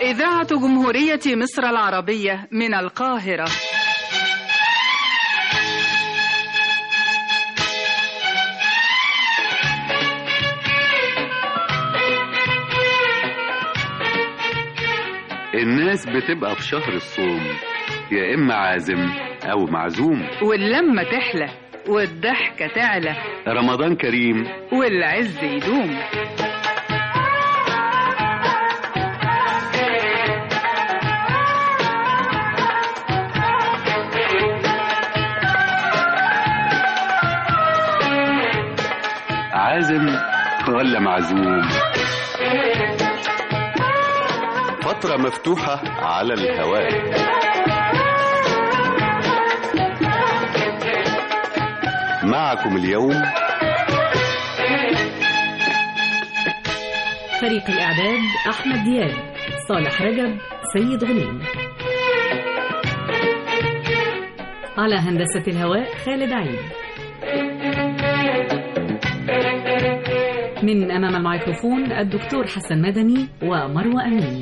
إذاعة جمهورية مصر العربية من القاهرة الناس بتبقى في شهر الصوم يا إما عازم أو معزوم واللمة تحلى والضحكة تعلى رمضان كريم والعز يدوم عازم ولا معزوم فترة مفتوحة على الهواء معكم اليوم فريق الإعداد أحمد دياب صالح رجب سيد غنيم على هندسة الهواء خالد عيد من أمام الميكروفون الدكتور حسن مدني ومروة أمين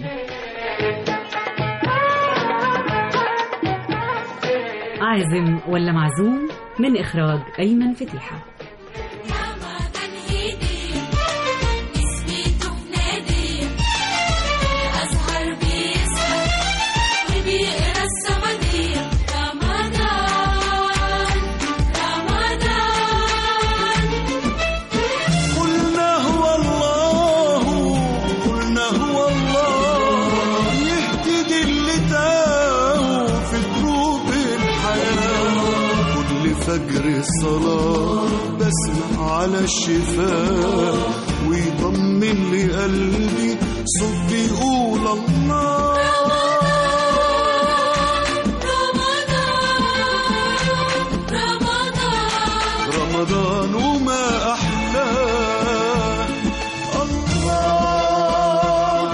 عازم ولا معزوم من إخراج أيمن فتيحة قلنا هو الله قلنا هو الله يهتدي اللي تاه في دروب الحياة كل فجر الصلاة بسمع على الشفاء ويطمن لي قلبي صوت بيقول الله رمضان وما أحلاه الله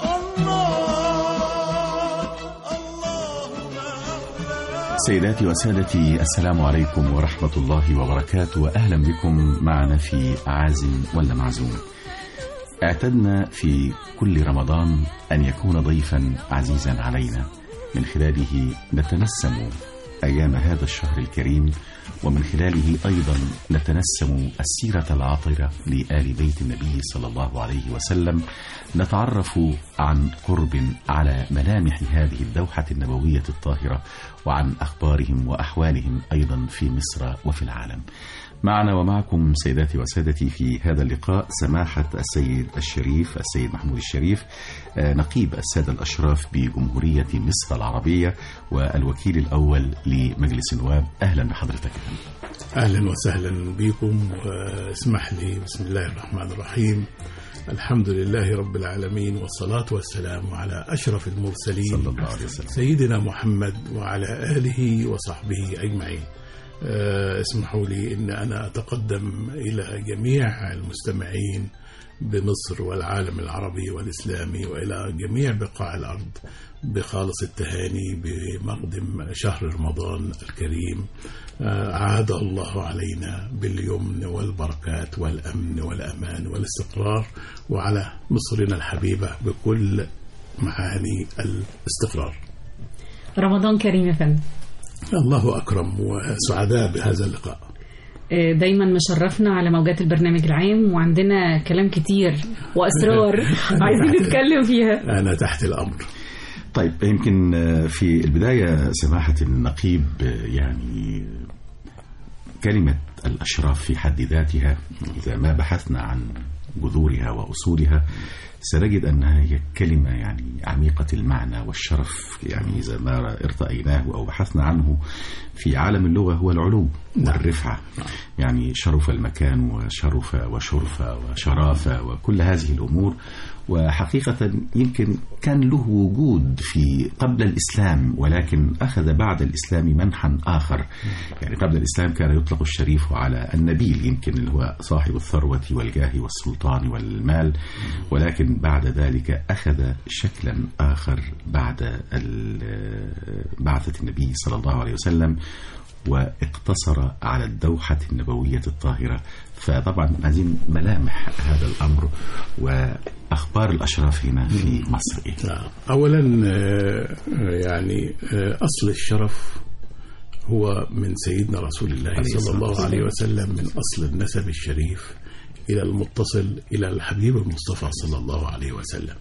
الله الله ما أحلاه سيداتي وسادتي السلام عليكم ورحمة الله وبركاته وأهلا بكم معنا في عازم ولا معزوم اعتدنا في كل رمضان أن يكون ضيفا عزيزا علينا من خلاله نتنسم أيام هذا الشهر الكريم ومن خلاله أيضا نتنسم السيرة العاطرة لآل بيت النبي صلى الله عليه وسلم نتعرف عن قرب على ملامح هذه الدوحة النبوية الطاهرة وعن أخبارهم وأحوالهم أيضا في مصر وفي العالم معنا ومعكم سيداتي وسادتي في هذا اللقاء سماحة السيد الشريف السيد محمود الشريف آه، نقيب السادة الأشراف بجمهورية مصر العربية والوكيل الأول لمجلس النواب أهلا بحضرتك يا فندم. اهلا وسهلا بكم واسمح لي بسم الله الرحمن الرحيم الحمد لله رب العالمين والصلاة والسلام على أشرف المرسلين صلى الله عليه وسلم سيدنا محمد وعلى آله وصحبه أجمعين آه، اسمحوا لي أن أنا أتقدم إلى جميع المستمعين بمصر والعالم العربي والإسلامي وإلى جميع بقاع الأرض بخالص التهاني بمقدم شهر رمضان الكريم آه، أعاد الله علينا باليمن والبركات والأمن والأمان والاستقرار وعلى مصرنا الحبيبة بكل معاني الاستقرار رمضان كريم يا فندم الله أكرم وسعداء بهذا اللقاء آه، دايما مشرفنا على موجات البرنامج العام وعندنا كلام كتير وأسرار عايزين نتكلم فيها أنا تحت الأمر طيب يمكن آه، في البداية سماحة النقيب آه، يعني كلمة الأشراف في حد ذاتها إذا ما بحثنا عن جذورها وأصولها سنجد أنها هي كلمة يعني عميقة المعنى والشرف يعني إذا ما ارتأيناه أو بحثنا عنه في عالم اللغة هو العلو والرفعة يعني شرف المكان وشرف وشرف وشرافة وكل هذه الأمور وحقيقة يمكن كان له وجود في قبل الإسلام ولكن أخذ بعد الإسلام منحا آخر يعني قبل الإسلام كان يطلق الشريف على النبيل يمكن اللي هو صاحب الثروة والجاه والسلطان والمال ولكن بعد ذلك أخذ شكلا آخر بعد ال- بعثة النبي صلى الله عليه وسلم واقتصر على الدوحة النبوية الطاهرة فطبعا عايزين ملامح هذا الأمر أخبار الأشراف هنا في مصر إيه؟ نعم. أولا آه، آه، يعني آه، أصل الشرف هو من سيدنا رسول الله عليه صلى الصلاة الله والسلام. عليه وسلم من أصل النسب الشريف إلى المتصل إلى الحبيب المصطفى صلى الله عليه وسلم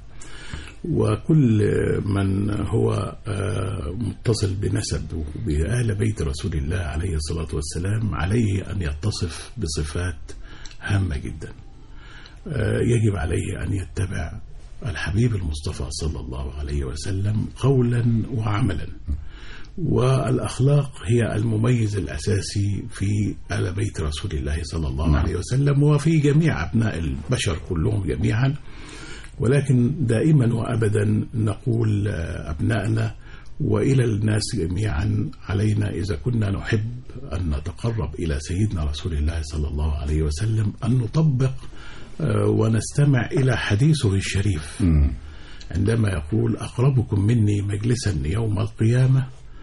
وكل من هو آه، متصل بنسب بآل بيت رسول الله عليه الصلاة والسلام عليه أن يتصف بصفات هامة جدا آه، يجب عليه أن يتبع الحبيب المصطفى صلى الله عليه وسلم قولا وعملا والأخلاق هي المميز الأساسي في آل بيت رسول الله صلى الله نعم. عليه وسلم وفي جميع أبناء البشر كلهم جميعا ولكن دائما وأبدا نقول آه، أبنائنا وإلى الناس جميعا علينا إذا كنا نحب أن نتقرب إلى سيدنا رسول الله صلى الله عليه وسلم أن نطبق آه، ونستمع إلى حديثه الشريف مم. عندما يقول أقربكم مني مجلسا يوم القيامة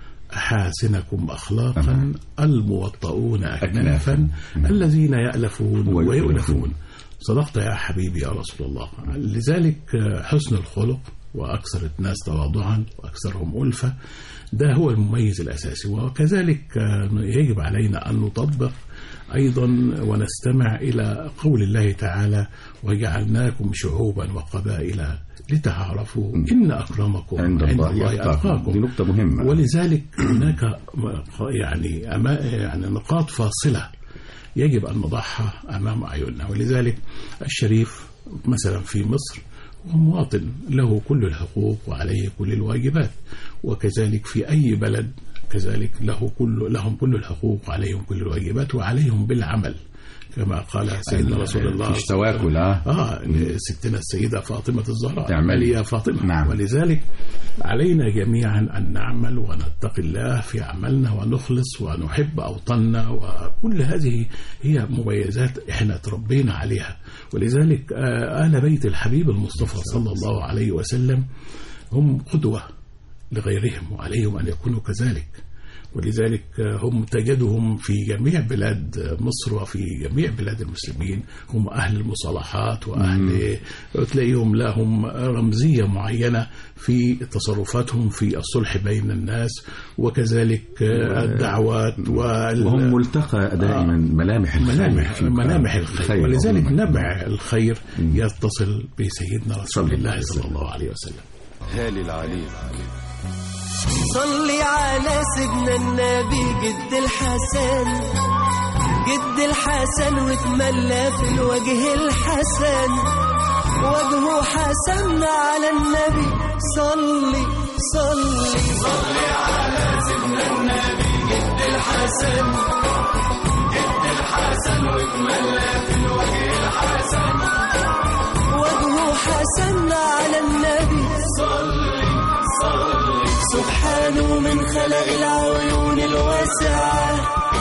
أحاسنكم أخلاقا نعم. الموطؤون أكنافا الذين يألفون ويؤلفون. ويؤلفون صدقت يا حبيبي يا رسول الله لذلك آه، حسن الخلق وأكثر الناس تواضعا وأكثرهم ألفة ده هو المميز الأساسي وكذلك آه، يجب علينا أن نطبق أيضا ونستمع إلى قول الله تعالى وجعلناكم شعوبا وقبائل لتعارفوا إن أكرمكم عند الله يتقاكم أتقاكم دي نقطة مهمة ولذلك هناك يعني أما يعني نقاط فاصلة يجب أن نضعها أمام أعيننا ولذلك الشريف مثلا في مصر هو مواطن له كل الحقوق وعليه كل الواجبات وكذلك في أي بلد كذلك له كل لهم كل الحقوق وعليهم كل الواجبات وعليهم بالعمل كما قال سيدنا رسول الله مفيش تواكل اه آه ستنا السيدة فاطمة الزهراء اعملي. اعملي يا فاطمة نعم. ولذلك علينا جميعا أن نعمل ونتقي الله في عملنا ونخلص ونحب أوطاننا وكل هذه هي مميزات احنا تربينا عليها ولذلك آه، آل بيت الحبيب المصطفى صلى الله عليه وسلم هم قدوة لغيرهم وعليهم أن يكونوا كذلك ولذلك هم تجدهم في جميع بلاد مصر وفي جميع بلاد المسلمين هم أهل المصالحات وأهل تلاقيهم لهم رمزية معينة في تصرفاتهم في الصلح بين الناس وكذلك الدعوات وال... وهم ملتقى دائما ملامح الخير ملامح في- ملامح الخير ولذلك عموماً. نبع الخير يتصل بسيدنا رسول صلى الله الله عليه صلى وسلم. الله عليه وسلم هالي العليل صلي على سيدنا النبي جد الحسن جد الحسن وتملى في الوجه الحسن وجهه حسن على النبي صلي صلي صلي على سيدنا النبي جد الحسن جد الحسن وتملى في الوجه الحسن وجهه حسن على النبي صلي صلي سبحانه من خلق العيون الواسعة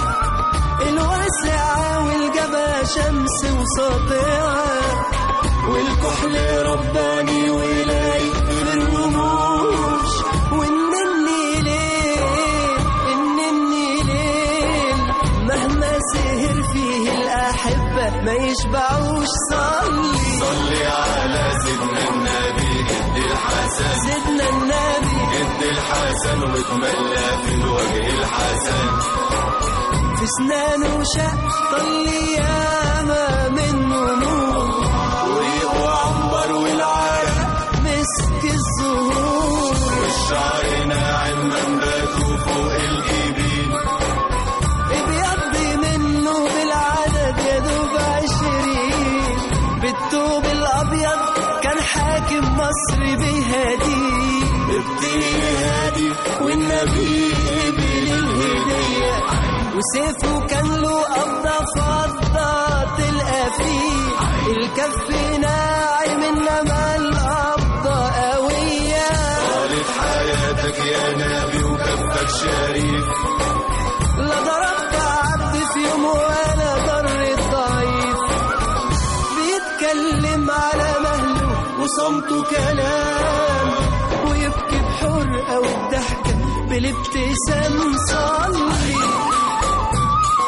الواسعة والجبهة شمس وساطعة والكحل رباني ولاي في الرموش والنني ليل النني ليل مهما سهر فيه الأحبة ما يشبعوش صلي صلي على سيدنا النبي جد الحسن سيدنا النبي جد الحسن وتملى في الوجه الحسن في اسنانه شق طلي ياما منه نور وريقه عنبر والعرق مسك الزهور والشعر ناعم منبته فوق الجبين ابيض منه بالعدد يا دوب عشرين بالثوب الابيض كان حاكم مصر بهدي ابتدي هادي والنبي قبل الهديه وسيفه كان له قبضه فضه تلقى فيه الكف ناعم انما القبضه قويه طالت حياتك يا نبي وكفك شريف لا ضربت عبد في يوم ولا ضر الضعيف بيتكلم على مهله وصمته كلام ويبكي بحرقة والضحكة بالابتسام صلي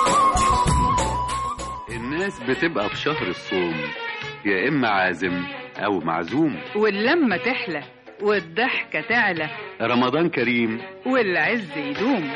الناس بتبقى في شهر الصوم يا إما عازم أو معزوم واللمة تحلى والضحكة تعلى رمضان كريم والعز يدوم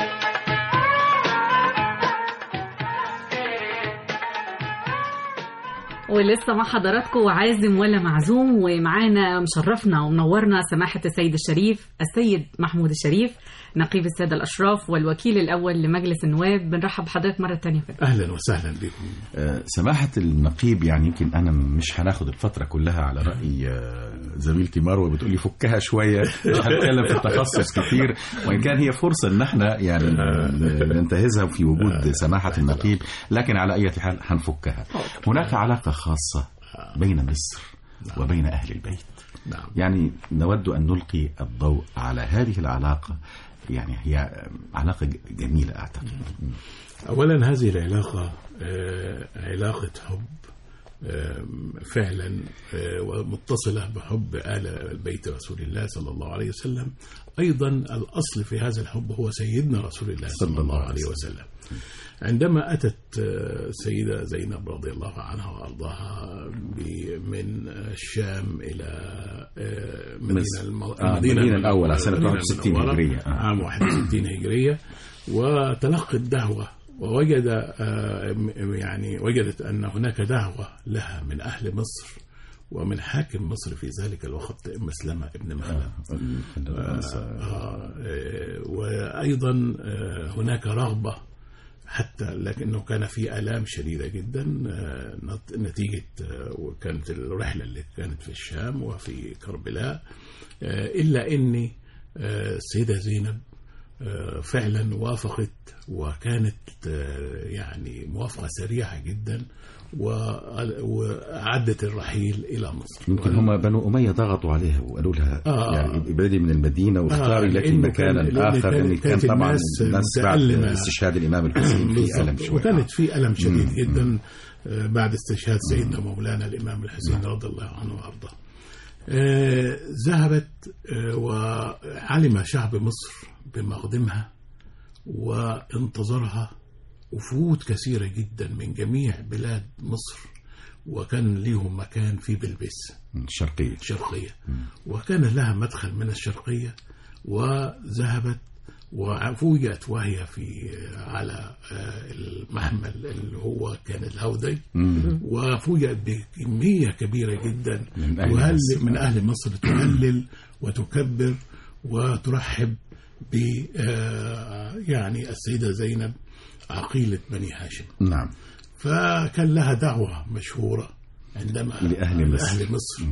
ولسه مع حضراتكم عازم ولا معزوم ومعانا مشرفنا ومنورنا سماحة السيد الشريف السيد محمود الشريف نقيب السادة الأشراف والوكيل الأول لمجلس النواب بنرحب بحضرتك مرة تانية في اهلا وسهلا بكم آه، سماحة النقيب يعني يمكن أنا مش هناخد الفترة كلها على رأي آه، زميلتي مروة بتقولي فكها شوية مش هنتكلم في التخصص كتير وإن كان هي فرصة إن احنا يعني ننتهزها في وجود سماحة النقيب لكن على أي حال هنفكها هناك علاقة خاصة بين مصر وبين أهل البيت نعم يعني نود أن نلقي الضوء على هذه العلاقة يعني هي علاقة ج- جميلة أعتقد اولا هذه العلاقه آه، علاقه حب آه، فعلا آه، ومتصله بحب ال بيت رسول الله صلى الله عليه وسلم ايضا الاصل في هذا الحب هو سيدنا رسول الله صلى الله عليه وسلم عندما اتت آه، السيده زينب رضي الله عنها وارضاها ب- من الشام الى آه، مدينه مصر. الم- آه، المدينة الأول، سنة المدينة 61 المنورة، هجرية. آه. عام 61 هجرية وتلقت دعوة ووجد آه، م- يعني وجدت أن هناك دعوة لها من أهل مصر ومن حاكم مصر في ذلك الوقت مسلمة ابن مخلد آه، آه، وأيضا آه، هناك رغبة حتى لكنه كان في آلام شديدة جدا آه، نت- نتيجة آه، وكانت الرحلة اللي كانت في الشام وفي كربلاء آه، إلا أن آه، السيدة زينب آه، فعلا وافقت وكانت آه، يعني موافقة سريعة جدا و- وأعدت الرحيل إلى مصر يمكن هم بنو أمية ضغطوا عليها وقالوا لها آه. يعني ابعدي من المدينة واختاري آه، لك لأنه مكانا كان- لأن آخر كان- لأن كان كانت طبعا الناس الناس بعد متألمة. استشهاد الإمام الحسين في ألم بالضبط. شوية وكانت في ألم شديد مم. جدا آه، بعد استشهاد سيدنا مولانا الإمام الحسين رضي الله عنه وأرضاه آه، ذهبت آه، وعلم شعب مصر بمقدمها وانتظرها وفود كثيرة جدا من جميع بلاد مصر وكان ليهم مكان في بلبس الشرقية الشرقية وكان لها مدخل من الشرقية وذهبت وفوجئت وهي في على آه، المحمل اللي هو كان الهودي مم. وفوجئت بكمية كبيرة جدا من أهل تهلل مصر. من أهل مصر تهلل وتكبر وترحب ب آه، يعني السيدة زينب عقيلة بني هاشم نعم فكان لها دعوة مشهورة عندما لأهل مصر. لأهل مصر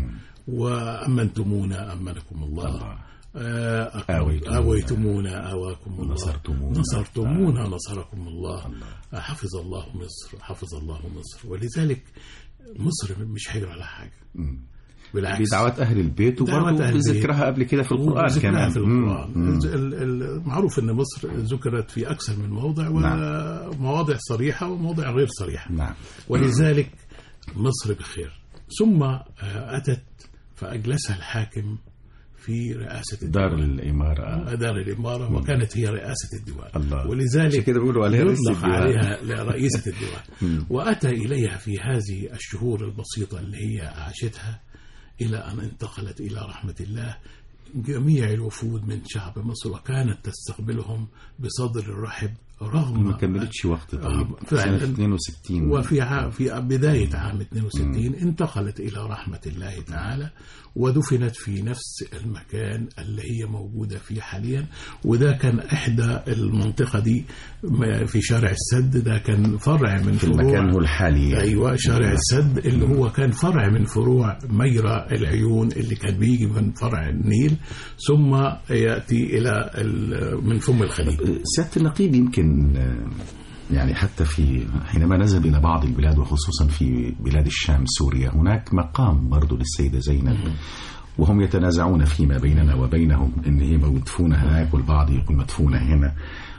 وأمنتمونا أمنكم الله, الله. آه، أكرم- آويتمونا. أويتمونا أواكم الله نصرتمونا. نصرتمونا نصركم الله حفظ الله مصر حفظ الله مصر ولذلك مصر مش هجر على حاجة مم. بالعكس بدعوات أهل البيت دعوات وبرضه أهل البيت. بذكرها قبل كده في القرآن وذكرها كمان في القرآن مم. مم. ال- ال- معروف أن مصر ذكرت في أكثر من موضع ومواضع صريحة ومواضع غير صريحة نعم ولذلك مصر بخير ثم آه، أتت فأجلسها الحاكم في رئاسة دار الديوان. الإمارة دار الإمارة وكانت هي رئاسة الديوان الله. عشان ولذلك كده بيقولوا عليها رئيسة يطلق الديوان. عليها رئيسة الديوان وأتى إليها في هذه الشهور البسيطة اللي هي عاشتها إلى أن انتقلت إلى رحمة الله جميع الوفود من شعب مصر وكانت تستقبلهم بصدر الرحب رغم ما كملتش وقت طويل آه، فعلاً. سنة 62 وفي ع- في بداية عام 62 انتقلت إلى رحمة الله تعالى ودفنت في نفس المكان اللي هي موجودة فيه حاليا وده كان إحدى المنطقة دي م- في شارع السد ده كان فرع من في فروع المكان هو الحالي ايوه شارع السد اللي هو كان فرع من فروع مجرى العيون اللي كان بيجي من فرع النيل ثم ياتي الى ال- من فم الخليج سيادة النقيب يمكن آه، يعني حتى في حينما نذهب إلى بعض البلاد وخصوصا في بلاد الشام سوريا هناك مقام برضو للسيدة زينب وهم يتنازعون فيما بيننا وبينهم ان هي مدفونة هناك والبعض يقول مدفونة هنا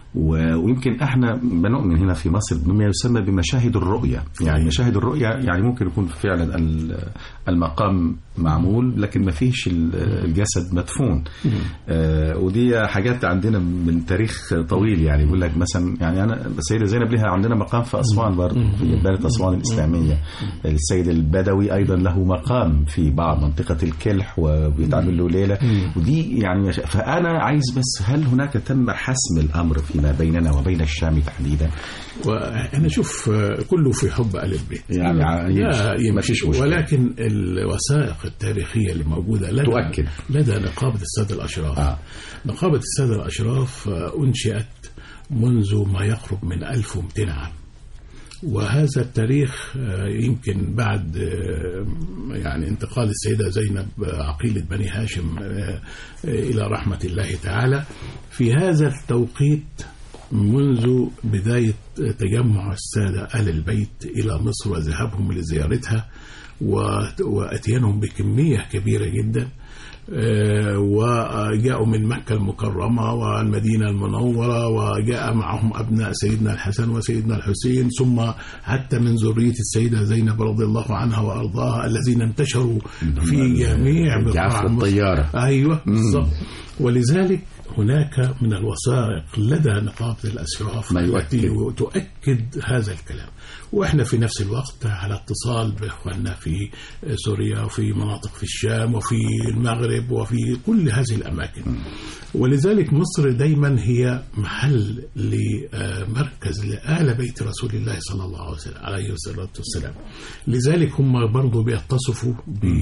و- ويمكن احنا بنؤمن هنا في مصر بما يسمى بمشاهد الرؤية يعني مشاهد الرؤية يعني ممكن يكون فعلا ال- المقام معمول لكن ما فيش ال- الجسد مدفون آه ودي حاجات عندنا من تاريخ طويل يعني يقول لك مثلا يعني انا السيده زينب لها عندنا مقام في اسوان برضه في بلد اسوان الاسلاميه السيد البدوي ايضا له مقام في بعض منطقه الكلح وبيتعمل له ليله ودي يعني فانا عايز بس هل هناك تم حسم الامر فيما بيننا وبين الشام تحديدا وانا اشوف آه، كله في حب ال البيت يعني لا يمشي. ما فيش مشكله ولكن الوثائق التاريخية اللي موجودة لدى تؤكد. لدى نقابة السادة الأشراف آه. نقابة السادة الأشراف آه، أنشئت منذ ما يقرب من 1200 عام وهذا التاريخ آه، يمكن بعد آه، يعني انتقال السيدة زينب آه، عقيلة بني هاشم آه، آه، إلى رحمة الله تعالى في هذا التوقيت منذ بداية تجمع السادة آل البيت إلى مصر وذهابهم لزيارتها و- وأتيانهم بكمية كبيرة جدا آه، وجاءوا من مكة المكرمة والمدينة المنورة وجاء معهم أبناء سيدنا الحسن وسيدنا الحسين ثم حتى من ذرية السيدة زينب رضي الله عنها وأرضاها الذين انتشروا في جميع بقاع جعفر مصر. الطيارة ايوه بالضبط ولذلك هناك من الوثائق لدى نقابه الاشراف ما التي يؤكد. تؤكد هذا الكلام واحنا في نفس الوقت على اتصال باخواننا في سوريا وفي مناطق في الشام وفي المغرب وفي كل هذه الاماكن ولذلك مصر دايما هي محل لمركز لآل بيت رسول الله صلى الله عليه وسلم عليه الصلاة والسلام لذلك هم برضو بيتصفوا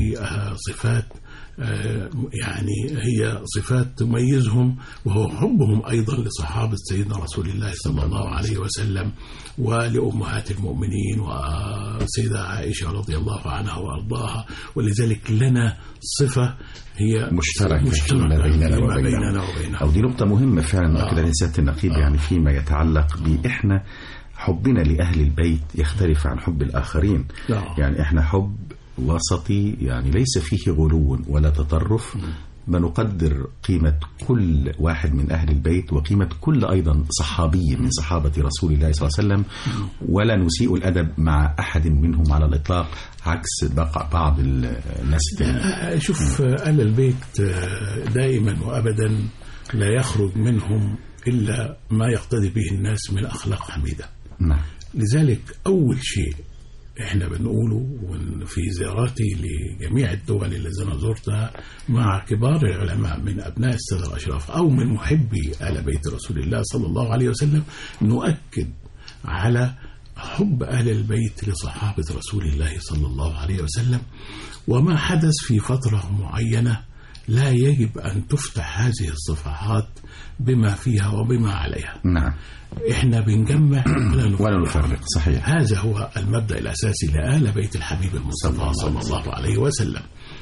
بصفات آه، يعني هي صفات تميزهم وهو حبهم أيضا لصحابة سيدنا رسول الله صلى الله عليه وسلم ولأمهات المؤمنين وسيدة عائشة رضي الله عنها وأرضاها ولذلك لنا صفة هي مشتركة مشتركة فيما بيننا فيما وبينهم. بيننا وبينهم أو دي نقطة مهمة فعلا آه. أكد عليها سيادة النقيب يعني فيما يتعلق بإحنا حبنا لأهل البيت يختلف عن حب الآخرين آه. يعني إحنا حب وسطي يعني ليس فيه غلو ولا تطرف بنقدر قيمة كل واحد من أهل البيت وقيمة كل أيضا صحابي من صحابة رسول الله صلى الله عليه وسلم ولا نسيء الأدب مع أحد منهم على الإطلاق عكس بقى بعض الناس التانيين آه، شوف آه، أهل البيت آه، دائما وأبدا لا يخرج منهم إلا ما يقتدي به الناس من أخلاق حميدة نعم لذلك أول شيء احنا بنقوله وإن في زياراتي لجميع الدول التي انا زرتها مع كبار العلماء من ابناء الساده الاشراف او من محبي ال بيت رسول الله صلى الله عليه وسلم نؤكد على حب اهل البيت لصحابه رسول الله صلى الله عليه وسلم وما حدث في فتره معينه لا يجب ان تفتح هذه الصفحات بما فيها وبما عليها نعم احنا بنجمع ولا نفرق. ولا نفرق صحيح هذا هو المبدأ الأساسي لآل بيت الحبيب المصطفى صلى الله عليه وسلم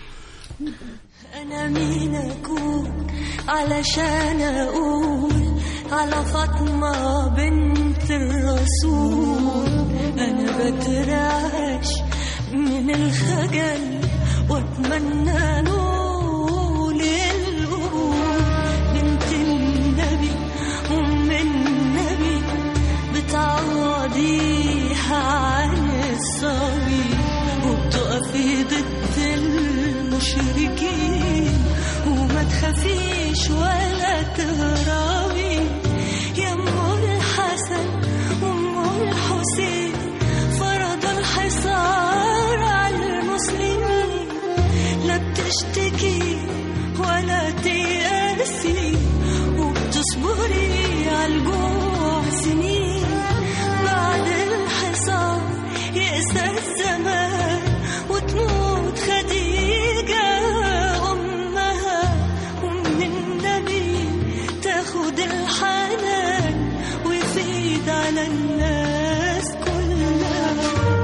أنا مين أكون علشان أقول على فاطمة بنت الرسول أنا بترعش من الخجل وأتمنى نقول القبول بنت النبي أم النبي بتعوضيها عن الصبي وبتقفي ضد المشركين وما تخافيش ولا تهربي يا ام الحسن وام الحسين فرض الحصار على المسلمين لا بتشتكي ولا تيأسي وبتصبري على الجوع سنين بعد الحصار يأسى الزمان وتموت خديجة أمها ومن النبي تاخد الحنان ويفيد على الناس كلها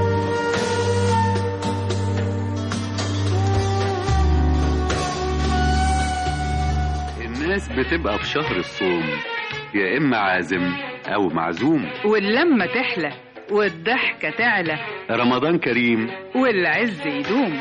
الناس بتبقى في شهر الصوم يا إما عازم أو معزوم واللمة تحلى والضحكة تعلى رمضان كريم والعز يدوم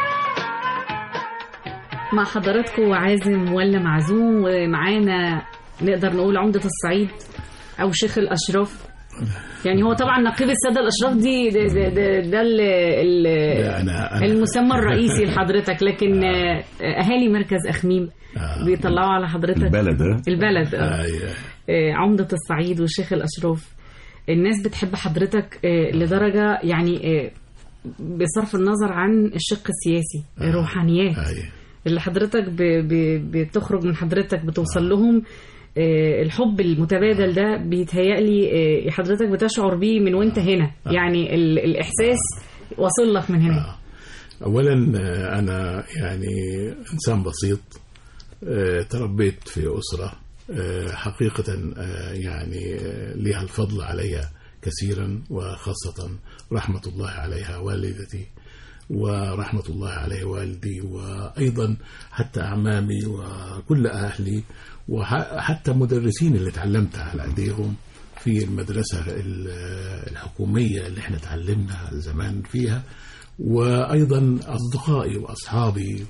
مع حضراتكم عازم ولا معزوم ومعانا نقدر نقول عمدة الصعيد أو شيخ الأشراف يعني هو طبعا نقيب السادة الأشراف دي ده, ده, ده, ده ال- ال- لا، أنا- أنا- المسمى الرئيسي لحضرتك لكن آه، أهالي مركز أخميم بيطلعوا على حضرتك البلد ها؟ البلد آه. أيوة. آه، عمدة الصعيد والشيخ الأشراف الناس بتحب حضرتك آه، لدرجة يعني آه، بصرف النظر عن الشق السياسي الروحانيات أيوة. اللي حضرتك ب... ب... بتخرج من حضرتك بتوصل لهم آه، الحب المتبادل ده بيتهيألي آه، حضرتك بتشعر بيه من وانت هنا يعني ال... الإحساس واصل لك من هنا اولا آه، انا يعني انسان بسيط آه، تربيت في اسره آه، حقيقه آه، يعني آه، لها الفضل عليها كثيرا وخاصه رحمه الله عليها والدتي ورحمة الله عليه والدي وأيضا حتى أعمامي وكل أهلي وحتى مدرسين اللي تعلمت على أيديهم في المدرسة ال- الحكومية اللي احنا تعلمنا زمان فيها وأيضا أصدقائي وأصحابي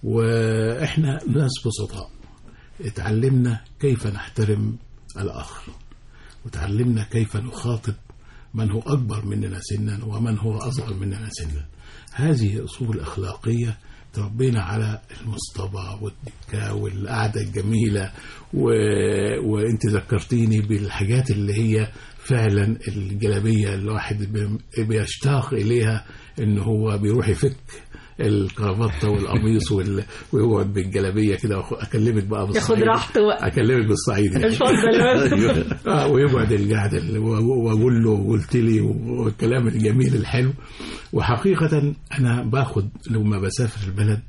وإحنا ناس بسطاء اتعلمنا كيف نحترم الآخر وتعلمنا كيف نخاطب من هو أكبر مننا سنا ومن هو أصغر مننا سنا هذه أصول أخلاقية تربينا على المصطبة والدكة والقعدة الجميلة و... وانت ذكرتيني بالحاجات اللي هي فعلا الجلابية الواحد بي- بيشتاق إليها إن هو بيروح يفك الكرافته والقميص وال... ويقعد بالجلابيه كده وأخ- اكلمك بقى بالصعيدي راحته بقى. اكلمك بالصعيدي اتفضل بس. آه ويقعد القعده اللي- و- واقول له قلت لي والكلام الجميل الحلو وحقيقه انا باخد لما بسافر البلد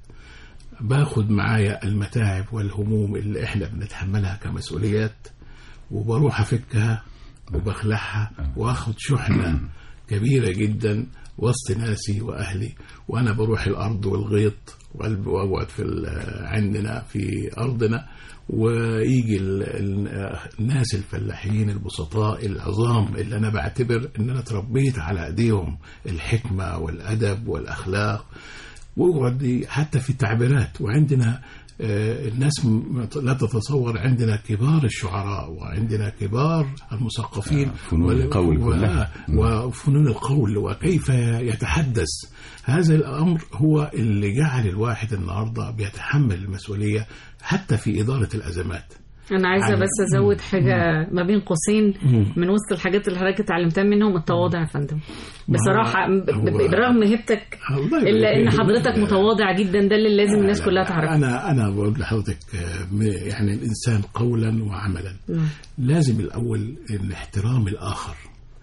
باخد معايا المتاعب والهموم اللي احنا بنتحملها كمسؤوليات وبروح افكها وبخلعها واخد شحنه كبيره جدا وسط ناسي واهلي وانا بروح الارض والغيط وقلب- واقعد في ال- عندنا في ارضنا ويجي ال- ال- الناس الفلاحين البسطاء العظام اللي انا بعتبر ان انا تربيت على ايديهم الحكمه والادب والاخلاق واقعد حتى في التعبيرات وعندنا آه، الناس م- لا تتصور عندنا كبار الشعراء وعندنا كبار المثقفين آه، فنون وال- القول و- كلها. آه، وفنون القول وكيف يتحدث هذا الأمر هو اللي جعل الواحد النهاردة بيتحمل المسؤولية حتى في إدارة الأزمات انا عايزه عن- بس ازود حاجه ما بين قوسين من وسط الحاجات اللي حضرتك اتعلمتها منهم التواضع يا فندم بصراحه ب- هو- ب- برغم هيبتك الله يبارك الا ان فيك. حضرتك متواضع جدا ده اللي لازم الناس لا، كلها لا، تعرفه أنا أنا بقول لحضرتك آه، م- يعني الإنسان قولا وعملا نعم. لازم الأول الاحترام الآخر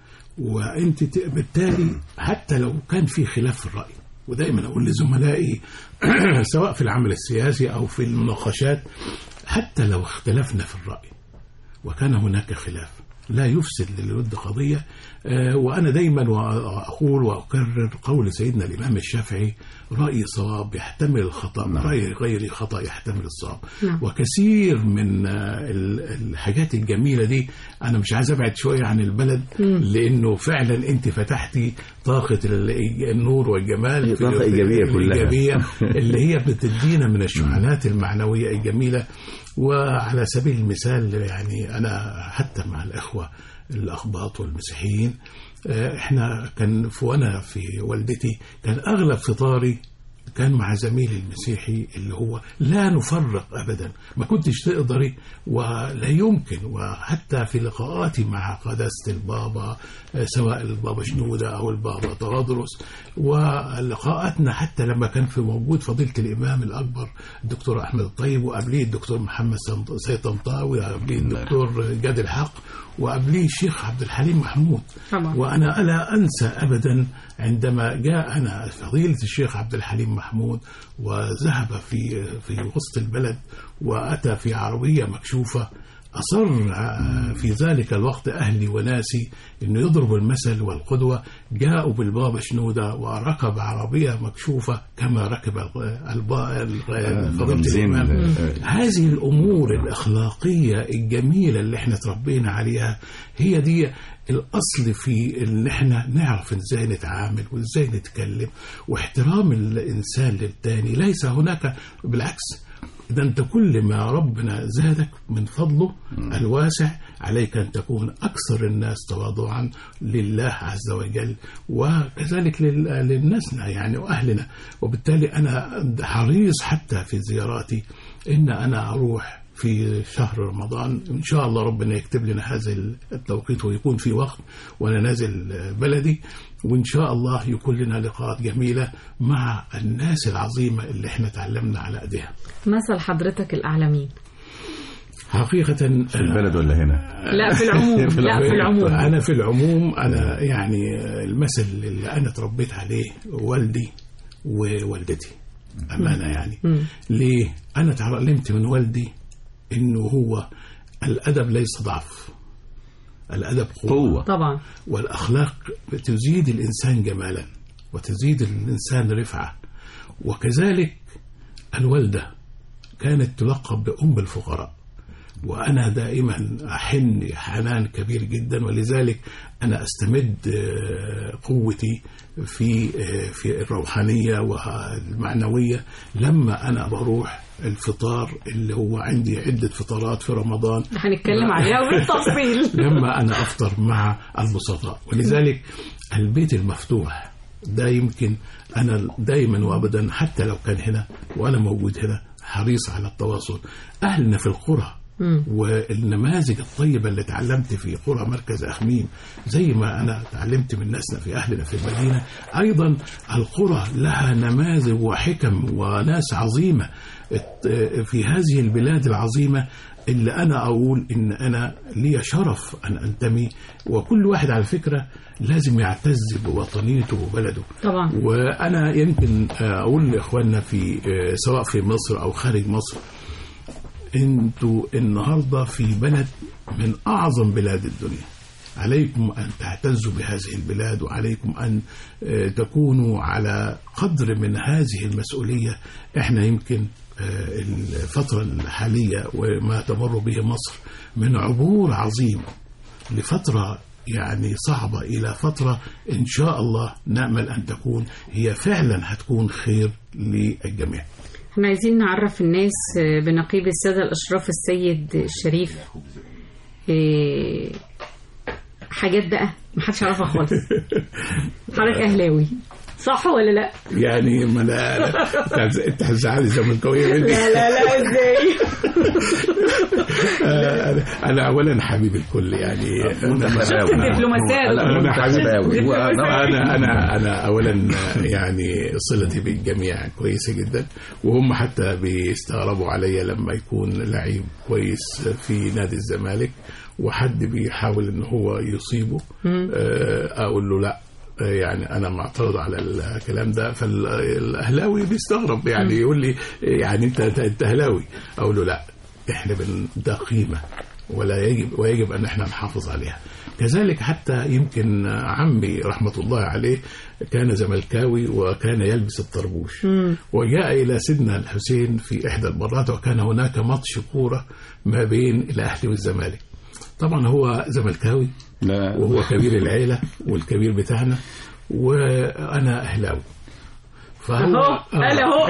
وأنت ت- بالتالي حتى لو كان في خلاف في الرأي ودائما أقول لزملائي سواء في العمل السياسي أو في المناقشات حتى لو اختلفنا في الرأي وكان هناك خلاف لا يفسد للود قضية آه، وأنا دايما وأقول وأكرر قول سيدنا الإمام الشافعي رأي صواب يحتمل الخطأ رأي غير خطأ يحتمل الصواب نعم. وكثير من آه، ال- الحاجات الجميلة دي أنا مش عايز أبعد شوية عن البلد لأنه فعلا أنت فتحتي طاقة ال- النور والجمال هي في- طاقة إيجابية كلها. الإيجابية اللي هي بتدينا من الشحنات المعنوية الجميلة وعلى سبيل المثال يعني أنا حتى مع الإخوة الأخباط والمسيحيين آه، احنا كان في وانا في والدتي كان اغلب فطاري كان مع زميلي المسيحي اللي هو لا نفرق ابدا ما كنتش تقدري ولا يمكن وحتى في لقاءاتي مع قداسه البابا آه، سواء البابا شنوده او البابا تغادرس ولقاءاتنا حتى لما كان في موجود فضيله الامام الاكبر الدكتور احمد الطيب وقبليه الدكتور محمد سمط- سيد طنطاوي وقبليه الدكتور جاد الحق وقبليه الشيخ عبد الحليم محمود طبعا. وأنا لا أنسى أبدا عندما جاءنا فضيلة الشيخ عبد الحليم محمود وذهب في في وسط البلد وأتى في عربية مكشوفة أصر آه، في ذلك الوقت أهلي وناسي أنه يضرب المثل والقدوة جاءوا بالبابا شنودة وركب عربية مكشوفة كما ركب الب- الب- فضيلة زين. الإمام آه. هذه الأمور الأخلاقية الجميلة اللي احنا تربينا عليها هي دي الأصل في إن احنا نعرف ازاي نتعامل وازاي نتكلم واحترام الإنسان للتاني ليس هناك بالعكس ده انت كل ما ربنا زادك من فضله الواسع عليك ان تكون اكثر الناس تواضعا لله عز وجل وكذلك لل- للناسنا يعني واهلنا وبالتالي انا حريص حتى في زياراتي ان انا اروح في شهر رمضان ان شاء الله ربنا يكتب لنا هذا التوقيت ويكون في وقت وانا نازل بلدي وان شاء الله يكون لنا لقاءات جميله مع الناس العظيمه اللي احنا تعلمنا على ايديها مثل حضرتك الأعلى مين؟ حقيقه في البلد ولا هنا لا في العموم لا في العموم انا في العموم انا يعني المثل اللي انا اتربيت عليه والدي ووالدتي امانه يعني مم. ليه انا تعلمت من والدي انه هو الادب ليس ضعف الادب قوه, قوة طبعا والاخلاق تزيد الانسان جمالا وتزيد الانسان رفعه وكذلك الوالده كانت تلقب بام الفقراء وانا دائما احن حنان كبير جدا ولذلك انا استمد آه، قوتي في آه، في الروحانيه والمعنويه لما انا بروح الفطار اللي هو عندي عده فطارات في رمضان هنتكلم عليها بالتفصيل لما انا افطر مع البسطاء ولذلك البيت المفتوح ده يمكن انا دايما وابدا حتى لو كان هنا وانا موجود هنا حريص على التواصل اهلنا في القرى مم. والنماذج الطيبة اللي تعلمت في قرى مركز أخميم زي ما أنا تعلمت من ناسنا في أهلنا في المدينة أيضا القرى لها نماذج وحكم وناس عظيمة ات- في هذه البلاد العظيمة اللي أنا أقول إن أنا لي شرف أن أنتمي وكل واحد على فكرة لازم يعتز بوطنيته وبلده طبعا وانا يمكن اقول لاخواننا في سواء في مصر او خارج مصر انتوا النهارده في بلد من اعظم بلاد الدنيا عليكم ان تعتزوا بهذه البلاد وعليكم ان آه، تكونوا على قدر من هذه المسؤوليه احنا يمكن آه، الفتره الحاليه وما تمر به مصر من عبور عظيم لفترة يعني صعبة إلى فترة إن شاء الله نأمل أن تكون هي فعلا هتكون خير للجميع احنا عايزين نعرف الناس آه، بنقيب السادة الأشراف السيد الشريف آه، حاجات بقى محدش يعرفها خالص حضرتك أهلاوي صح ولا لا؟ يعني ما لا لا- انت هتزعلي زملكاويه مني لا لا لا ازاي؟ آه، أنا- انا اولا حبيب الكل يعني شفت الدبلوماسية انا حبيب قوي. انا انا انا اولا يعني صلتي بالجميع كويسه جدا وهم حتى بيستغربوا عليا لما يكون لعيب كويس في نادي الزمالك وحد بيحاول ان هو يصيبه آه، اقول له لا آه، يعني انا معترض على الكلام ده فالاهلاوي بيستغرب يعني يقول لي يعني انت انت أنت اهلاوي اقول له لا احنا بن ده قيمه ولا يجب ويجب ان احنا نحافظ عليها كذلك حتى يمكن عمي رحمه الله عليه كان زملكاوي وكان يلبس الطربوش وجاء الى سيدنا الحسين في احدى المرات وكان هناك ماتش كوره ما بين الاهلي والزمالك طبعا هو زملكاوي لا وهو كبير العيله والكبير بتاعنا وانا اهلاوي فهو اهو قال اهو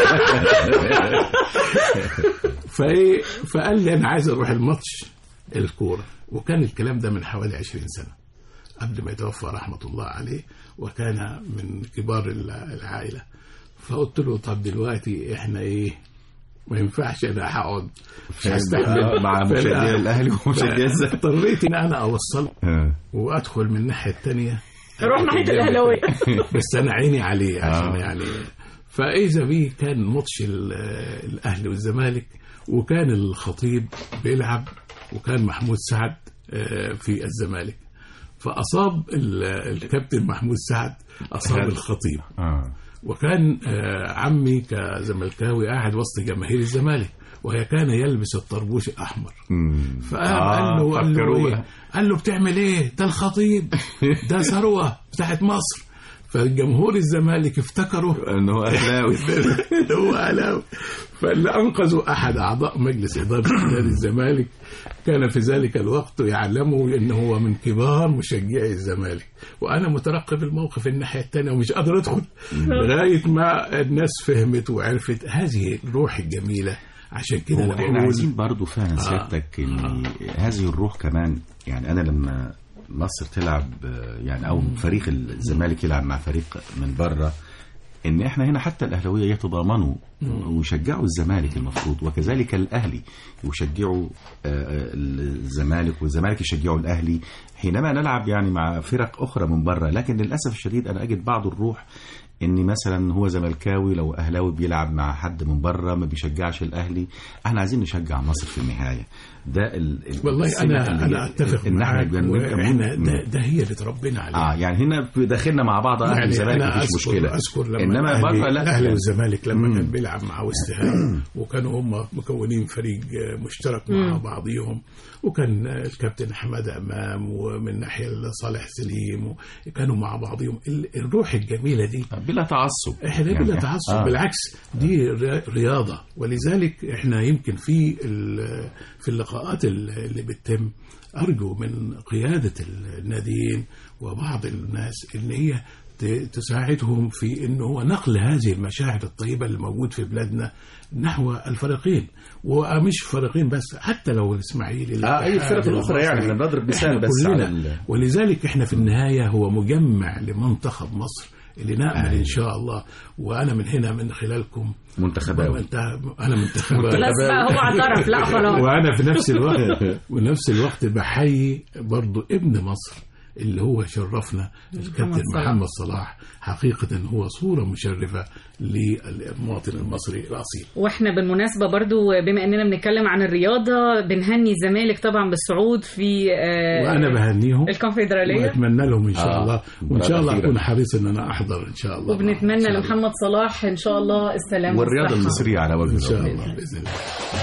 فايه فقال لي انا عايز اروح الماتش الكوره وكان الكلام ده من حوالي 20 سنه قبل ما يتوفى رحمه الله عليه وكان من كبار الع- العائله فقلت له طب دلوقتي احنا ايه ما ينفعش انا هقعد مش هستحمل مع فلا- مشاهدي الاهلي ومشاهدي الزمالك اضطريت ان انا اوصل آه. وادخل من الناحيه الثانيه روح ناحية الأهلاوية بس انا عيني عليه عشان آه. يعني فاذا بيه كان ماتش ال- الاهلي والزمالك وكان الخطيب بيلعب وكان محمود سعد آه، في الزمالك فاصاب ال- الكابتن محمود سعد اصاب الخطيب آه. وكان آه، عمي كزملكاوي قاعد وسط جماهير الزمالك وهي كان يلبس الطربوش الاحمر مم. فقال آه، قال له قال له فكروها. ايه قال له بتعمل ايه ده الخطيب ده ثروه بتاعت مصر فجمهور الزمالك افتكروا انه اهلاوي إن هو اهلاوي فاللي انقذوا احد اعضاء مجلس اداره نادي الزمالك كان في ذلك الوقت يعلموا ان هو من كبار مشجعي الزمالك وانا مترقب الموقف الناحيه الثانيه ومش قادر ادخل لغايه ما الناس فهمت وعرفت هذه الروح الجميله عشان كده هو انا احنا بقول عايزين برضو فعلا سيادتك ان هذه الروح كمان يعني انا لما مصر تلعب آه، يعني او فريق الزمالك يلعب مع فريق من بره ان احنا هنا حتى الاهلاويه يتضامنوا ويشجعوا الزمالك المفروض وكذلك الاهلي يشجعوا آه، الزمالك والزمالك يشجعوا الاهلي حينما نلعب يعني مع فرق اخرى من بره لكن للاسف الشديد انا اجد بعض الروح ان مثلا هو زملكاوي لو اهلاوي بيلعب مع حد من بره ما بيشجعش الاهلي احنا عايزين نشجع مصر في النهايه ده ال ال- والله السمة انا اللي- انا اتفق ان احنا معاك نبقى- نبقى واحنا من- ده, ده هي اللي تربينا عليها اه يعني هنا في داخلنا مع بعض اهلي يعني والزمالك انا مفيش اذكر مشكله اذكر لما انما الأهلي- بره لا الاهلي والزمالك لما مم. كان بيلعب مع وست هام وكانوا هم مكونين فريق مشترك مع مم. بعضهم وكان الكابتن حماد امام ومن ناحيه صالح سليم وكانوا مع بعضهم ال- الروح الجميله دي بلا تعصب احنا يعني بلا تعصب آه. بالعكس دي ري- رياضه ولذلك احنا يمكن في ال- في اللقاءات ال- اللي بتتم ارجو من قياده الناديين وبعض الناس ان هي ت- تساعدهم في انه هو نقل هذه المشاعر الطيبه اللي موجود في بلادنا نحو الفريقين ومش فريقين بس حتى لو الاسماعيلي آه، أي الفرق الأخرى يعني، إحنا بنضرب مثال إحنا بس كلنا على ال- ولذلك احنا في النهايه هو مجمع لمنتخب مصر اللي نامل ان شاء الله وانا من هنا من خلالكم منتخباوي انت انا منتخباوي خلاص بقى هو اعترف لا خلاص وانا في نفس الوقت ونفس الوقت بحيي برضو ابن مصر اللي هو شرفنا الكابتن صلاح. محمد صلاح حقيقة هو صورة مشرفة للمواطن المصري الأصيل واحنا بالمناسبه برضو بما اننا بنتكلم عن الرياضه بنهني الزمالك طبعا بالصعود في آه، وأنا بهنيهم الكونفدراليه وأتمنى لهم إن شاء آه. الله وإن شاء الله أخيراً. أكون حريص إن أنا أحضر إن شاء الله وبنتمنى إن شاء الله. لمحمد صلاح ان شاء الله السلامه والرياضه والصحة. المصريه على وجه إن شاء الأرض. الله بإذن الله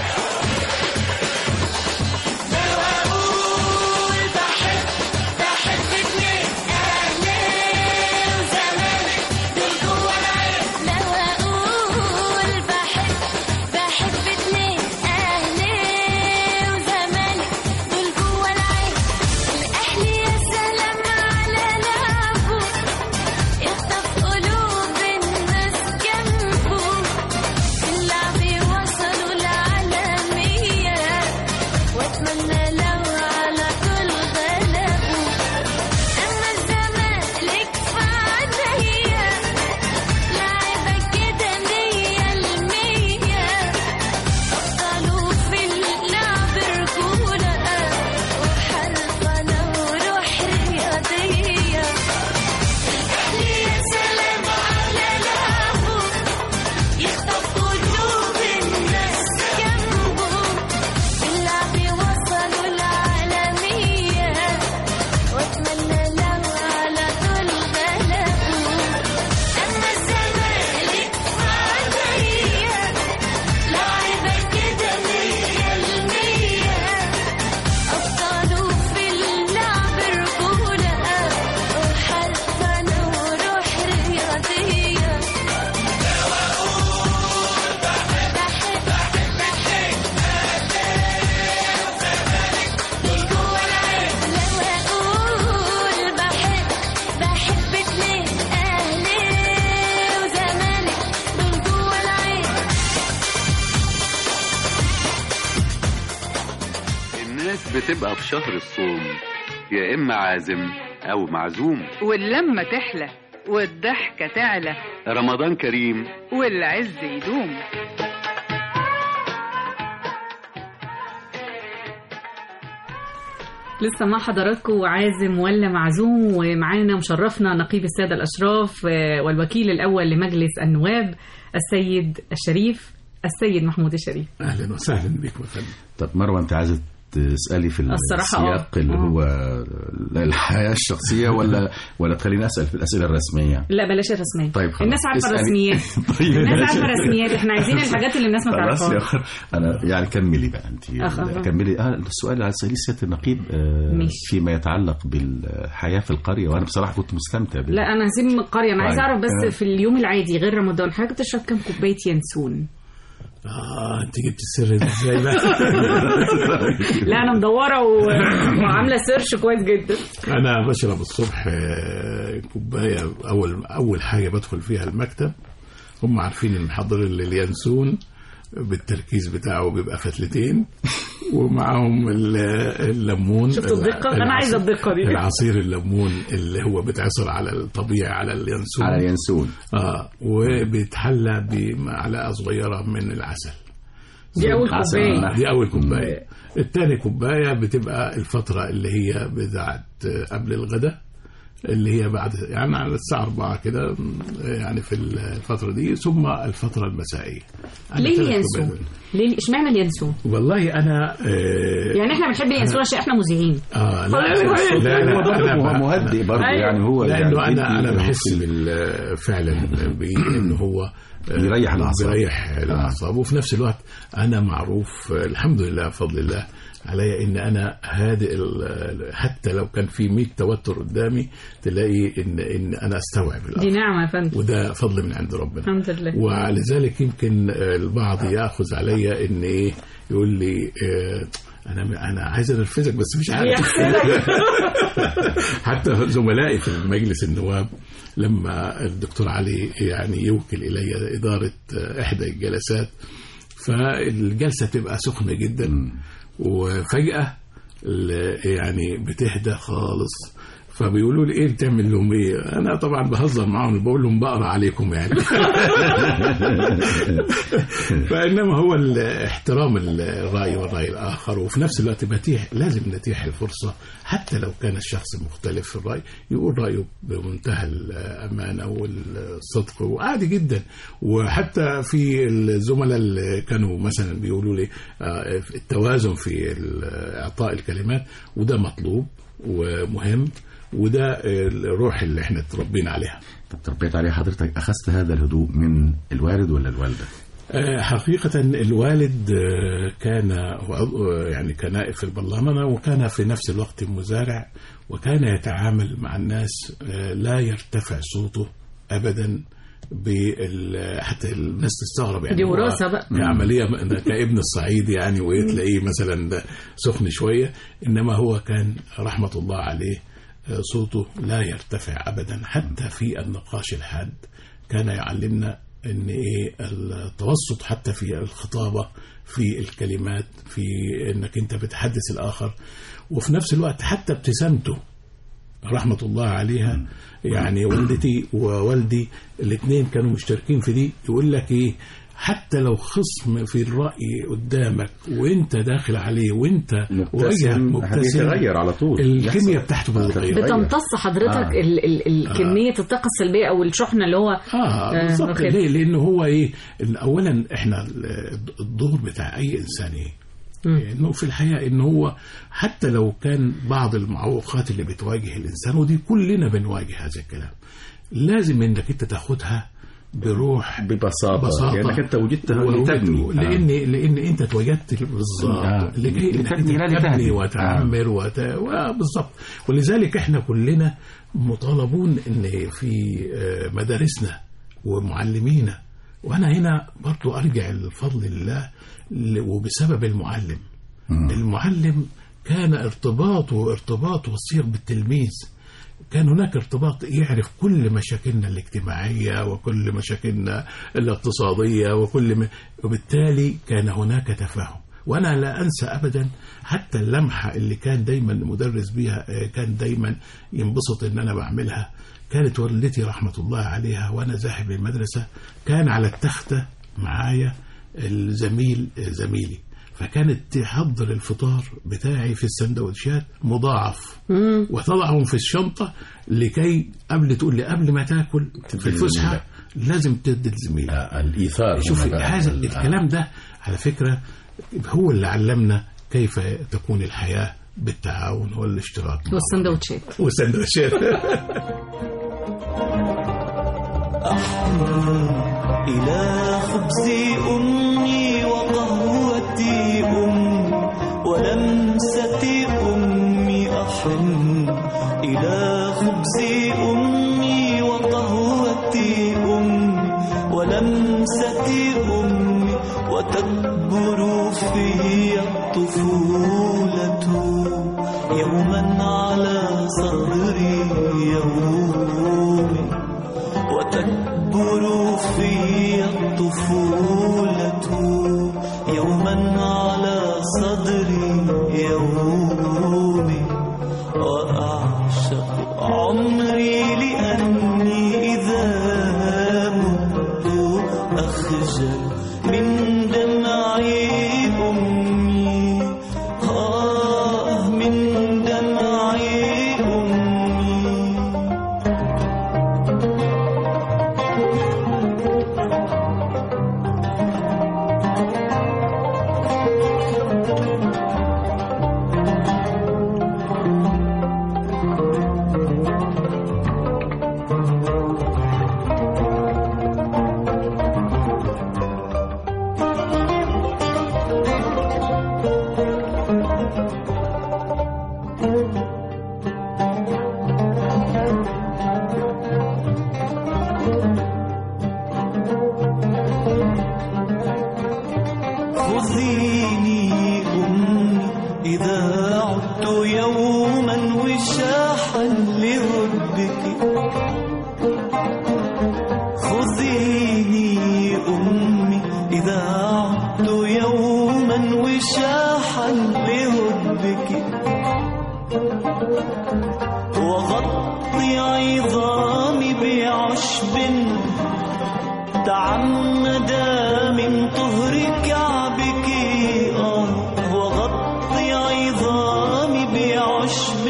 لو اقول بحب بحب اتنين اهلي وزمالك دول جوا العين الاهلي يا سلام على لعبه يخطف قلوب الناس جنبه اللعب وصلوا العالمية واتمنى لو على كل غلبه اما الزمالك فعليا لعبة كده مية المية أبطاله في اللعب رجولة وحرفنة وروح رياضية الأهلي يا سلام على لعبه يخطف قلوب الناس جنبه اللعب وصلوا العالمية واتمنى لو على كل غلبه أما الزمالك فعليا لعبة كده مية المية أبطاله في اللعب رجولة وحرفنة وروح رياضية من جوا العين لو أقول بحب بحب اتنين أهلي وزمالك دول جوا العين الناس بتبقى في شهر الصوم يا إما عازم أو معزوم واللمة تحلى والضحكة تعلى رمضان كريم والعز يدوم لسه مع حضراتكم عازم ولا معزوم ومعانا مشرفنا نقيب السادة الأشراف آه، والوكيل الأول لمجلس النواب السيد الشريف السيد محمود الشريف أهلا وسهلا بك وفندم طب مروه انت عايزه تسالي في الصراحة آه. السياق اللي آه. هو الحياه الشخصيه ولا ولا تخليني اسال في الاسئله الرسميه لا بلاش الرسميات طيب خلاص. الناس عارفة اسألي. الرسميات طيب الناس ماشي. عارفة الرسميات احنا عايزين الحاجات اللي الناس ما خلاص يا تعرفهاش أخر. انا يعني كملي بقى انت أخ- كملي آه السؤال اللي على سبيل سياده النقيب آه ماشي. فيما يتعلق بالحياه في القريه وانا بصراحه كنت مستمتع بال... لا انا هسيب من القريه انا عايز طيب. اعرف آه. بس في اليوم العادي غير رمضان حضرتك تشرب كام كوبايه ينسون اه انت جبت السر ده ازاي بقى لا انا مدوره و... وعامله سيرش كويس جدا انا بشرب الصبح آه، كوبايه اول اول حاجه بدخل فيها المكتب هم عارفين ان محضر اليانسون بالتركيز بتاعه بيبقى فتلتين ومعاهم ال- الليمون شفتوا الدقة؟ أنا عايزة الدقة دي. العصير الليمون اللي هو بيتعصر على الطبيعي على اليانسون على اليانسون اه وبيتحلى بمعلقه صغيره من العسل دي اول عسل كوبايه النحل. دي اول كوبايه التاني كوبايه بتبقى الفتره اللي هي بتاعت قبل الغداء اللي هي بعد يعني على الساعه 4 كده يعني في الفتره دي ثم الفتره المسائيه أنا ليه ثلاث اليانسون؟ كوبايات. ليه اشمعنى اليانسون؟ والله انا آه يعني احنا بنحب اليانسون عشان احنا مذيعين اه لا خلاص. لا, لا, هو برضه أنا هو ب- مهدئ برضه أيوة. يعني هو لانه يعني انا انا بيدي- بحس بال- فعلا بانه هو آه، بيريح الأعصاب. بيريح الاعصاب وفي نفس الوقت انا معروف آه، الحمد لله بفضل الله عليا ان انا هادئ ال- حتى لو كان في 100 توتر قدامي تلاقي ان ان انا استوعب دي الامر نعمه يا فندم وده فضل من عند ربنا الحمد لله ولذلك يمكن آه، البعض ياخذ عليا ان ايه يقول لي آه، انا انا عايز انرفزك بس مش عارف حتى زملائي في مجلس النواب لما الدكتور علي يعني يوكل الي اداره آه، احدى الجلسات فالجلسه تبقى سخنه جدا وفجاه ال- يعني بتهدى خالص فبيقولوا لي ايه بتعمل لهم ايه؟ انا طبعا بهزر معاهم بقول لهم بقرا عليكم يعني فانما هو ال- احترام الراي والراي الاخر وفي نفس الوقت بتيح لازم نتيح الفرصه حتى لو كان الشخص مختلف في الراي يقول رايه بمنتهى الامانه والصدق وعادي جدا وحتى في الزملاء اللي كانوا مثلا بيقولوا لي آه، التوازن في ال- اعطاء الكلمات وده مطلوب ومهم وده الروح اللي احنا اتربينا عليها طب تربيت عليه حضرتك أخذت هذا الهدوء من الوالد ولا الوالدة؟ آه، حقيقة الوالد آه، كان عضو- آه، يعني كنائب في البرلمان وكان في نفس الوقت مزارع وكان يتعامل مع الناس آه، لا يرتفع صوته أبدا بال حتى الناس تستغرب يعني دي هو وراثة بقى. كعملية كابن الصعيد يعني وتلاقيه مثلا سخن شوية إنما هو كان رحمة الله عليه آه، صوته لا يرتفع أبدا حتى في النقاش الحاد كان يعلمنا ان ايه التوسط حتى في الخطابه في الكلمات في انك انت بتحدث الاخر وفي نفس الوقت حتى ابتسامته رحمه الله عليها يعني والدتي ووالدي الاثنين كانوا مشتركين في دي يقول لك ايه حتى لو خصم في الرأي قدامك وانت داخل عليه وانت وجهك مبتسم مبتسم هتتغير على طول الكيمياء بتاعته بتتغير بتمتص حضرتك آه. ال ال ال كميه الطاقه السلبيه او الشحنه اللي هو اه آه، بالظبط واخد. ليه؟ لانه هو ايه؟ إن اولا احنا ال- الدور بتاع اي انسان ايه؟ انه في الحقيقه ان هو حتى لو كان بعض المعوقات اللي بتواجه الانسان ودي كلنا بنواجه هذا الكلام لازم انك انت تاخدها بروح ببساطة, ببساطة. لأنك أنت وجدت و- لتبني لان لان انت اتوجدت بالظبط آه. لكي انك لتبني لا انت لتهدم. تبني وتعمر وت... بالظبط ولذلك احنا كلنا مطالبون ان في آه، مدارسنا ومعلمينا وانا هنا برضو ارجع الفضل لله ل- وبسبب المعلم المعلم كان ارتباطه ارتباط وثيق بالتلميذ كان هناك ارتباط يعرف كل مشاكلنا الاجتماعية وكل مشاكلنا الاقتصادية وكل م... وبالتالي كان هناك تفاهم وأنا لا أنسى أبدا حتى اللمحة اللي كان دايما المدرس بيها آه، كان دايما ينبسط إن أنا بعملها كانت والدتي رحمة الله عليها وأنا ذاهب للمدرسة كان على التختة معايا الزميل آه، زميلي فكانت تحضر الفطار بتاعي في السندوتشات مضاعف وتضعهم في الشنطة لكي قبل تقول لي قبل ما تاكل في الفسحة لازم تدي لزميلك آه، الإيثار شوف هنا بقى. هذا ال- الكلام ده على فكرة هو اللي علمنا كيف تكون الحياة بالتعاون والاشتراك مع والسندوتشات بعض. والسندوتشات إلى خبز أمي وقهوتي أمي ولمسة أمي أحن إلى خبز أمي وقهوتي أمي ولمسة أمي وت في الطفولة يوما على صدري يومي وتكبر في الطفولة يوما على صدري يومي وأعشق عمري لأني إذا مت أخجل من دمعي أمي آه من دمعي أمي خذيني أمي إذا عدت يوما وشاحا لربك خذيني أمي إذا عدت يوما وشاحا لربك وغطي عظامي بعشب تعمد من طهر كعبك آه وغطي عظامي بعشب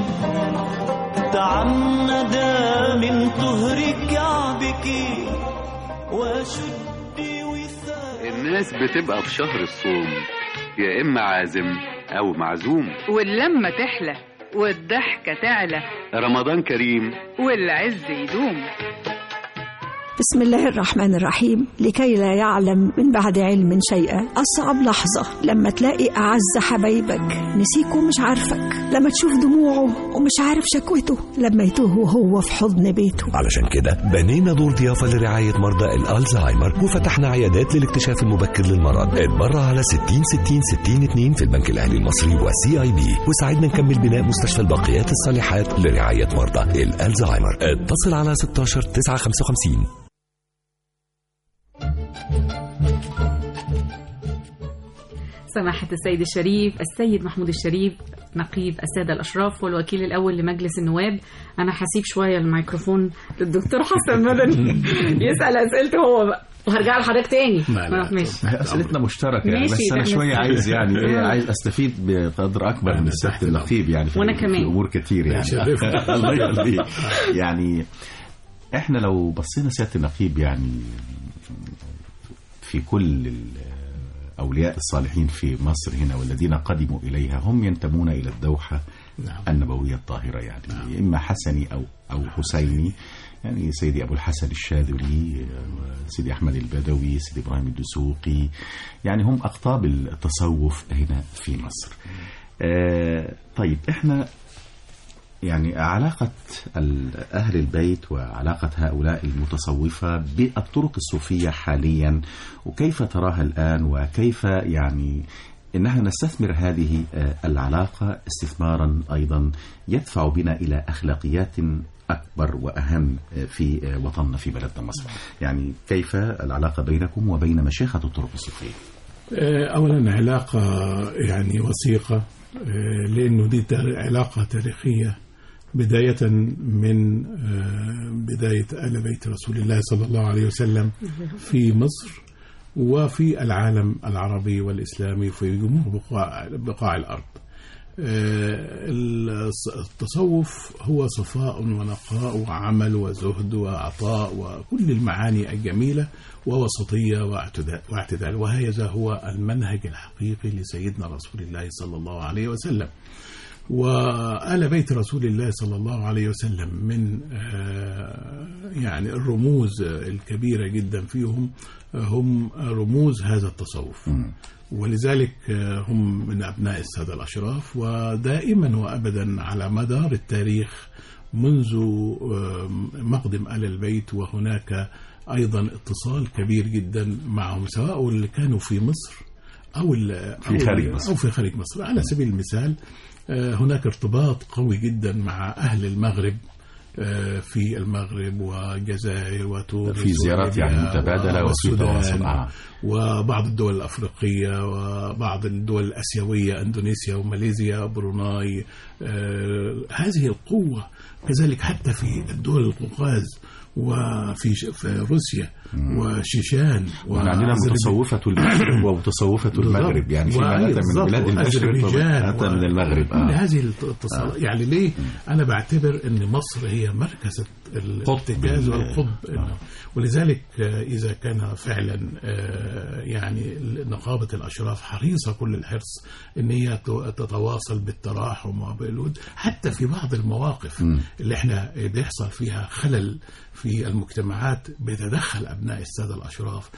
تعمد من طهر كعبك وشدي وثاق الناس بتبقى في شهر الصوم يا إما عازم أو معزوم واللمة تحلى والضحكة تعلى رمضان كريم والعز يدوم بسم الله الرحمن الرحيم لكي لا يعلم من بعد علم شيئا أصعب لحظة لما تلاقي أعز حبايبك نسيك ومش عارفك لما تشوف دموعه ومش عارف شكوته لما يتوه وهو في حضن بيته علشان كده بنينا دور ضيافة لرعاية مرضى الألزهايمر وفتحنا عيادات للاكتشاف المبكر للمرض اتبرع على 60 60 60 2 في البنك الأهلي المصري وسي اي بي وساعدنا نكمل بناء مستشفى الباقيات الصالحات لرعاية مرضى الألزهايمر اتصل على 16 955 سماحة السيد الشريف السيد محمود الشريف نقيب السادة الأشراف والوكيل الأول لمجلس النواب أنا هسيب شوية الميكروفون للدكتور حسن مدني يسأل أسئلته هو بقى وهرجع لحضرتك تاني لا، لا. ماشي ما هي اسئلتنا مشتركه يعني ماشي، بس انا ده شويه نفس- عايز يعني ايه آه. عايز استفيد بقدر اكبر من أنا سياده تحت النقيب يعني في وأنا في كمان. امور كتير يعني يشرفني. الله يخليك يعني احنا لو بصينا سياده النقيب يعني في كل ال- اولياء الصالحين في مصر هنا والذين قدموا اليها هم ينتمون الى الدوحه نعم. النبويه الطاهره يعني اما حسني او او حسيني يعني سيدي ابو الحسن الشاذلي سيدي احمد البدوي سيدي ابراهيم الدسوقي يعني هم اقطاب التصوف هنا في مصر آه طيب احنا يعني علاقة ال- أهل البيت وعلاقة هؤلاء المتصوفة بالطرق الصوفية حاليا وكيف تراها الآن وكيف يعني إنها نستثمر هذه آه، العلاقة استثمارا أيضا يدفع بنا إلى أخلاقيات أكبر وأهم آه، في آه، وطننا في بلدنا مصر يعني كيف العلاقة بينكم وبين مشيخة الطرق الصوفية آه، أولا علاقة يعني وثيقة آه، لأنه دي تار- علاقة تاريخية بداية من آه، بداية آل بيت رسول الله صلى الله عليه وسلم في مصر وفي العالم العربي والإسلامي في جميع بقاع, بقاع الأرض آه، الص- التصوف هو صفاء ونقاء وعمل وزهد وعطاء وكل المعاني الجميلة ووسطية واعتدال, واعتدال وهذا هو المنهج الحقيقي لسيدنا رسول الله صلى الله عليه وسلم وآل بيت رسول الله صلى الله عليه وسلم من آه، يعني الرموز الكبيرة جدا فيهم آه، هم رموز هذا التصوف ولذلك آه، هم من أبناء السادة الأشراف ودائما وأبدا على مدار التاريخ منذ آه، مقدم آل البيت وهناك أيضا اتصال كبير جدا معهم سواء اللي كانوا في مصر او ال- في أو ال- خارج مصر. او في خارج مصر على سبيل المثال آه، هناك ارتباط قوي جدا مع اهل المغرب آه، في المغرب والجزائر وتونس في زيارات يعني وليبيا متبادلة وفي والسودان تواصل آه. وبعض الدول الأفريقية وبعض الدول الآسيوية أندونيسيا وماليزيا بروناي آه، هذه القوة كذلك حتى في الدول القوقاز وفي ش- في روسيا وشيشان واحنا عندنا وأذربيجان. متصوفة المشرق ومتصوفة المغرب يعني في وأيوة من أتى من بالظبط، بلاد المشرق وأذربيجان أتى و- من المغرب كل آه. هذه الاتصالات يعني ليه انا بعتبر ان مصر هي مركز الارتكاز ال- والقطب إنه- ولذلك آه، اذا كان فعلا آه، يعني نقابه الاشراف حريصه كل الحرص ان هي ت- تتواصل بالتراحم وبالود حتى في بعض المواقف اللي احنا بيحصل فيها خلل في المجتمعات بيتدخل ابناء الساده الاشراف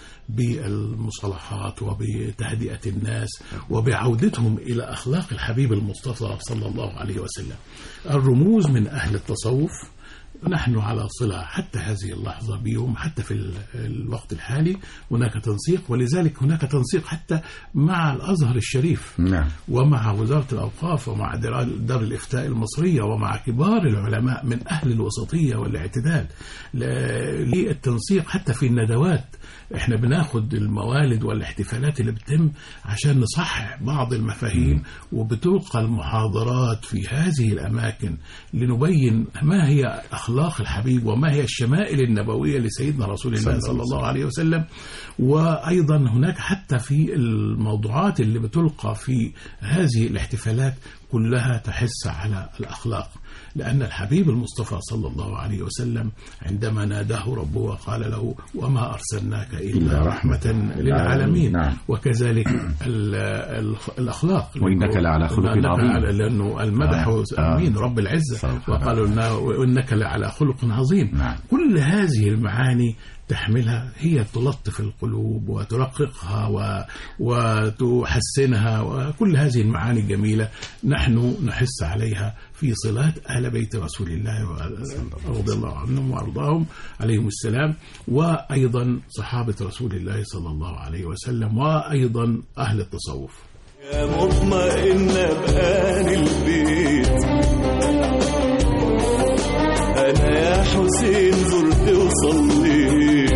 بالمصالحات وبتهدئه الناس وبعودتهم الى اخلاق الحبيب المصطفى صلى الله عليه وسلم. الرموز من اهل التصوف نحن على صلة حتى هذه اللحظة بهم حتى في ال- الوقت الحالي هناك تنسيق ولذلك هناك تنسيق حتى مع الأزهر الشريف نعم ومع وزارة الأوقاف ومع دار دار الإفتاء المصرية ومع كبار العلماء من أهل الوسطية والاعتدال ل- للتنسيق حتى في الندوات احنا بناخد الموالد والاحتفالات اللي بتتم عشان نصحح بعض المفاهيم وبتلقى المحاضرات في هذه الأماكن لنبين ما هي أخلاق الحبيب وما هي الشمائل النبوية لسيدنا رسول الله صلى الله عليه وسلم وأيضا هناك حتى في الموضوعات اللي بتلقى في هذه الاحتفالات كلها تحث على الأخلاق لأن الحبيب المصطفى صلى الله عليه وسلم عندما ناداه ربه وقال له وما أرسلناك إلا رحمة للعالمين نعم. وكذلك ال- ال- الأخلاق وإنك لعلى خلق وإنك عظيم. على- لأنه المدح آه. آه. أمين رب العزة صدق. وقالوا لنا وإنك لعلى خلق عظيم نعم. كل هذه المعاني تحملها هي تلطف القلوب وترققها و... وتحسنها وكل هذه المعاني الجميلة نحن نحس عليها في صلاة أهل بيت رسول الله و- رضي الله عنهم وأرضاهم عليهم السلام وأيضا صحابة رسول الله صلى الله عليه وسلم وأيضا أهل التصوف يا مطمئنة بآل البيت أنا يا حسين زرت وصليت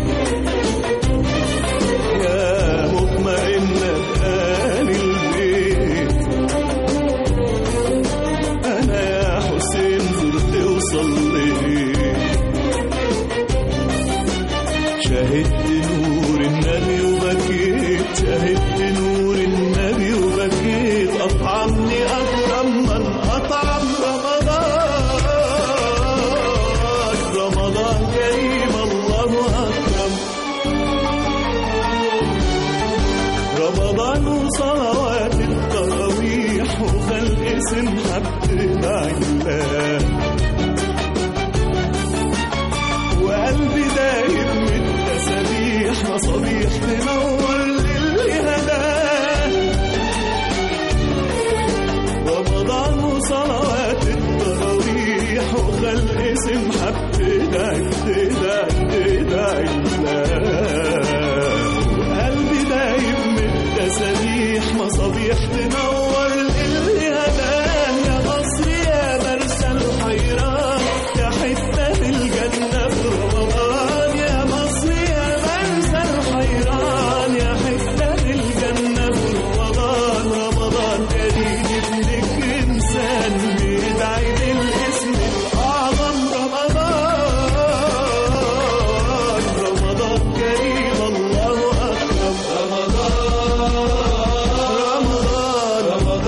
يا مطمئنة بآل البيت أنا يا حسين زرت وصليت شهدت نور النبي وبكيت شهدت نور النبي وبكيت أطعمني أكرم من أطعم رمضان رمضان كريم الله أكرم رمضان وصلوات التراويح وخلق سمحة بتدعي الله وقلبي دايب من التسابيح مصابيح تنور للي هداه رمضان وصلوات التراويح وخلق سمحة بتدعي بتدعي بتدعي الله وقلبي دايب من التسابيح مصابيح تنور للي هداه يا مصر يا مرسى الحيران يا حتة في الجنة في رمضان يا مصر يا مرسى الحيران يا حتة في الجنة في رمضان رمضان كريم ابنك إنسان بيدعي بالاسم الأعظم رمضان رمضان كريم الله أكرم رمضان رمضان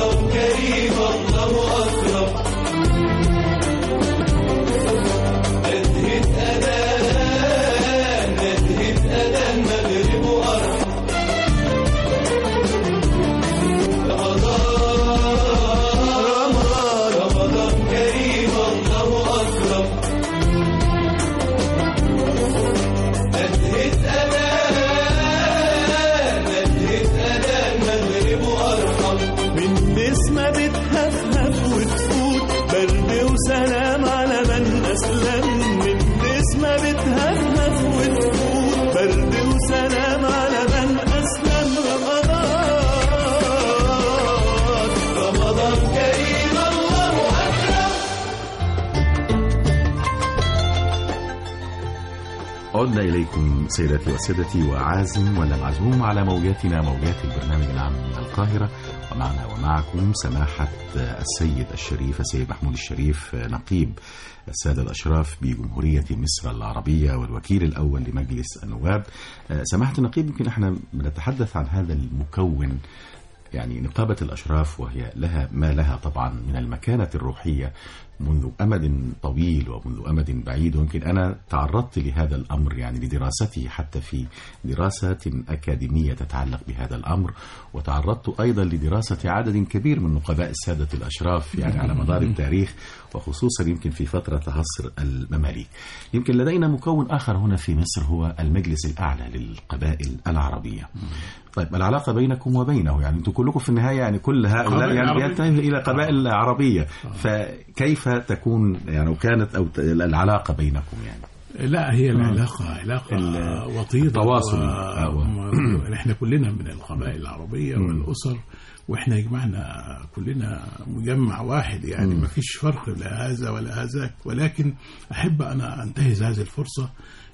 عدنا إليكم سيداتي وسادتي وعازم ولا معزوم على موجاتنا موجات البرنامج العام من القاهرة ومعنا ومعكم سماحة السيد الشريف السيد محمود الشريف نقيب السادة الأشراف بجمهورية مصر العربية والوكيل الأول لمجلس النواب سماحة النقيب يمكن احنا بنتحدث عن هذا المكون يعني نقابة الأشراف وهي لها ما لها طبعا من المكانة الروحية منذ أمد طويل ومنذ أمد بعيد ويمكن أنا تعرضت لهذا الأمر يعني لدراسته حتى في دراسة أكاديمية تتعلق بهذا الأمر وتعرضت أيضا لدراسة عدد كبير من نقباء السادة الأشراف يعني على مدار التاريخ وخصوصا يمكن في فترة عصر المماليك يمكن لدينا مكون آخر هنا في مصر هو المجلس الأعلى للقبائل العربية طيب العلاقة بينكم وبينه يعني انتم كلكم في النهاية يعني كل هؤلاء قبائل يعني عربية. ينتهي إلى قبائل عربية فكيف تكون يعني وكانت أو ت- العلاقة بينكم يعني لا هي العلاقة علاقة ال- وطيدة التواصل. و... آه. و... احنا كلنا من القبائل العربية والأسر واحنا يجمعنا كلنا مجمع واحد يعني ما فيش فرق لا هذا ولا هذاك ولكن أحب أنا أنتهز هذه الفرصة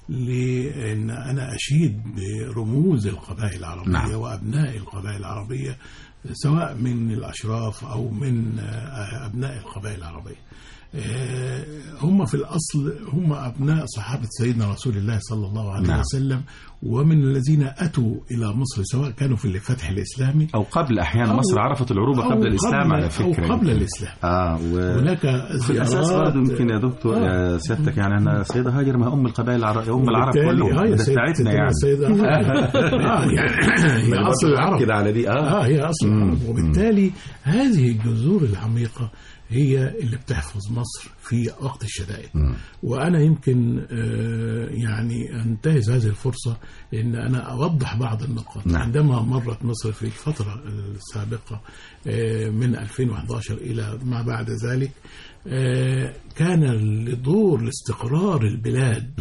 لأن أنا أشيد برموز القبائل العربية نعم. وأبناء القبائل العربية سواء من الأشراف أو من آه، أبناء القبائل العربية آه، هم في الأصل هم أبناء صحابة سيدنا رسول الله صلى الله عليه نعم. وسلم ومن الذين أتوا إلى مصر سواء كانوا في الفتح الإسلامي أو قبل أحيانا أو- مصر عرفت العروبة أو قبل الإسلام قبل- على فكرة أو قبل يمكن. الإسلام آه و... هناك في الأساس زيارات- برضه يمكن يا دكتور آه. يا سيادتك يعني أن سيدة هاجر ما أم القبائل العرب أم العرب وبالتالي- كلهم آه يا ده سيد- بتاعتنا سيدنا يعني السيدة آه يعني هي أصل العرب كده على دي اه اه هي اصل مم. العرب وبالتالي هذه الجذور العميقه هي اللي بتحفظ مصر في وقت الشدائد مم. وانا يمكن آه، يعني انتهز هذه الفرصه ان انا اوضح بعض النقاط نعم. عندما مرت مصر في الفتره السابقه آه، من 2011 الى ما بعد ذلك آه، كان لدور لاستقرار البلاد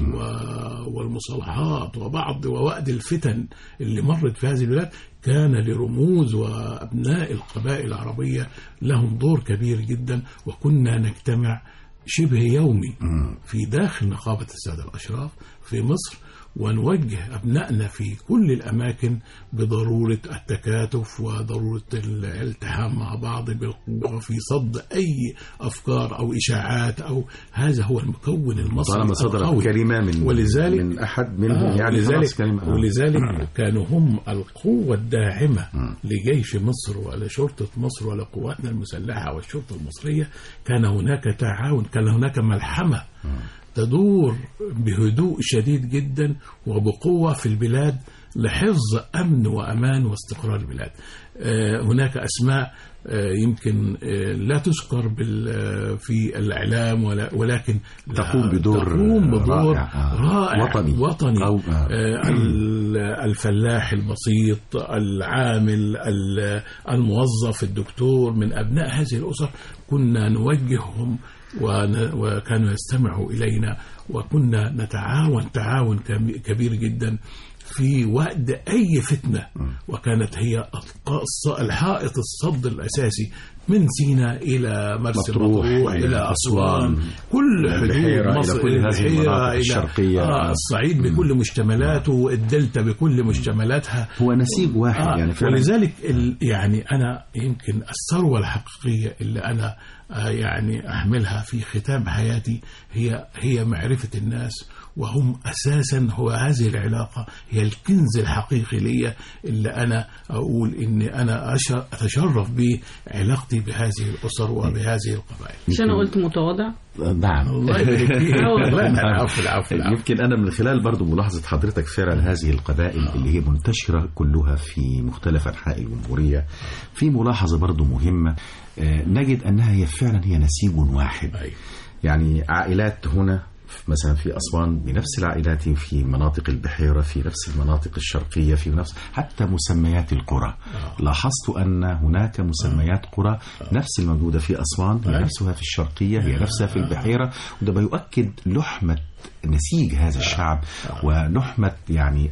و- والمصالحات وبعض ووأد الفتن اللي مرت في هذه البلاد كان لرموز وأبناء القبائل العربية لهم دور كبير جدا وكنا نجتمع شبه يومي في داخل نقابة السادة الأشراف في مصر ونوجه أبنائنا في كل الأماكن بضرورة التكاتف وضرورة الالتحام مع بعض بالقوة في صد أي أفكار أو إشاعات أو هذا هو المكون المصري طالما صدرت القوي. كلمة من ولذلك من أحد منهم آه يعني خلاص ولذلك, كلمة آه. ولذلك كانوا هم القوة الداعمة لجيش مصر ولشرطة مصر ولقواتنا المسلحة والشرطة المصرية كان هناك تعاون كان هناك ملحمة تدور بهدوء شديد جدا وبقوة في البلاد لحفظ أمن وأمان واستقرار البلاد آه، هناك أسماء آه، يمكن آه، لا تذكر بال- آه، في الإعلام ولا ولكن تقوم بدور تقوم بدور رائع، آه. رائع وطني. وطني أو- آه. آه، ال- الفلاح البسيط العامل ال- الموظف الدكتور من أبناء هذه الأسر كنا نوجههم ون- وكانوا يستمعوا إلينا وكنا نتعاون تعاون كم- كبير جدا في وقت أي فتنة وكانت هي الق- الص- الحائط الصد الأساسي من سيناء إلى مرسى مطروح، مطروح إلى إلى أسوان أسوان، كل البحيرة، حدود إلى مصر كل هذه البحيرة، المناطق إلى- الشرقية. آه الصعيد بكل مشتملاته الدلتا بكل مشتملاتها هو نسيج واحد آه يعني فعلا ولذلك ال يعني أنا يمكن الثروة الحقيقية اللي أنا آه يعني أحملها في ختام حياتي هي هي معرفة الناس وهم أساسا هو هذه العلاقة هي الكنز الحقيقي لي اللي أنا أقول إن أنا أش- أتشرف بعلاقتي بهذه الأسر وبهذه القبائل مش انا قلت متواضع نعم الله يبارك فيك آه. لا لا العفو العفو العفو يمكن أنا من خلال برضو ملاحظة حضرتك فعلا هذه القبائل اللي هي منتشرة كلها في مختلف أنحاء الجمهورية في ملاحظة برضو مهمة آه، نجد أنها هي فعلا هي نسيج واحد أيوة. يعني عائلات هنا مثلا في أسوان بنفس العائلات في مناطق البحيرة في نفس المناطق الشرقية في نفس حتى مسميات القرى لاحظت أن هناك مسميات قرى نفس الموجودة في أسوان هي نفسها في الشرقية هي نفسها في البحيرة وده بيؤكد لحمة نسيج هذا الشعب ولحمة يعني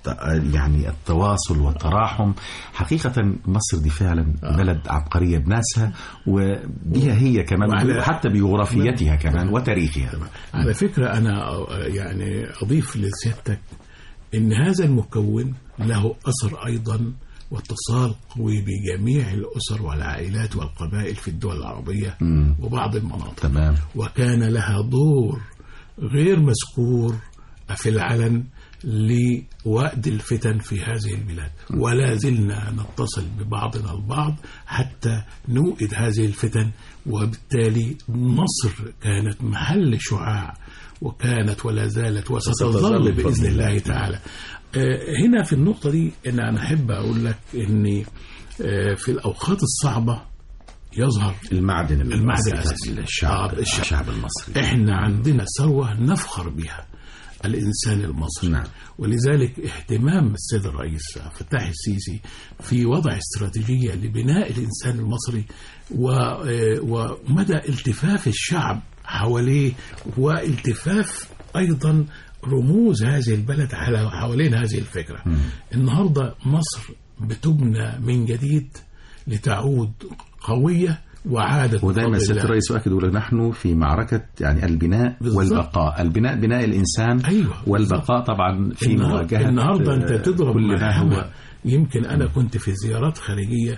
يعني التواصل والتراحم حقيقة مصر دي فعلا بلد عبقرية بناسها وبها هي كمان وعلى- وحتى بجغرافيتها كمان وتاريخها على فكرة أنا يعني أضيف لسيادتك إن هذا المكون له أثر أيضا واتصال قوي بجميع الأسر والعائلات والقبائل في الدول العربية مم. وبعض المناطق تمام وكان لها دور غير مذكور في العلن لوأد الفتن في هذه البلاد ولا زلنا نتصل ببعضنا البعض حتى نوئد هذه الفتن وبالتالي مصر كانت محل شعاع وكانت ولا زالت وستظل وستظل بإذن بفضل الله الله. تعالى آه، هنا في النقطة دي إن أنا أحب أقول لك إن آه، في الأوقات الصعبة يظهر المعدن المعدن المصري الأساسي. الشعب آه، الشعب. الشعب المصري احنا عندنا ثروة نفخر بها الإنسان المصري نعم. ولذلك اهتمام السيد الرئيس عبد الفتاح السيسي في وضع استراتيجية لبناء الإنسان المصري و- آه، ومدى التفاف الشعب حواليه والتفاف أيضا رموز هذه البلد على حوالين هذه الفكرة النهاردة مصر بتبنى من جديد لتعود قوية وعادة ودائما بفضل سيادة الله. الرئيس يؤكد يقول لك نحن في معركة يعني البناء بالظبط. والبقاء البناء بناء الإنسان أيوة، والبقاء طبعا في النهار- مواجهة النهارده انت آه، تضرب كل ما هوا هو يمكن انا كنت في زيارات خارجيه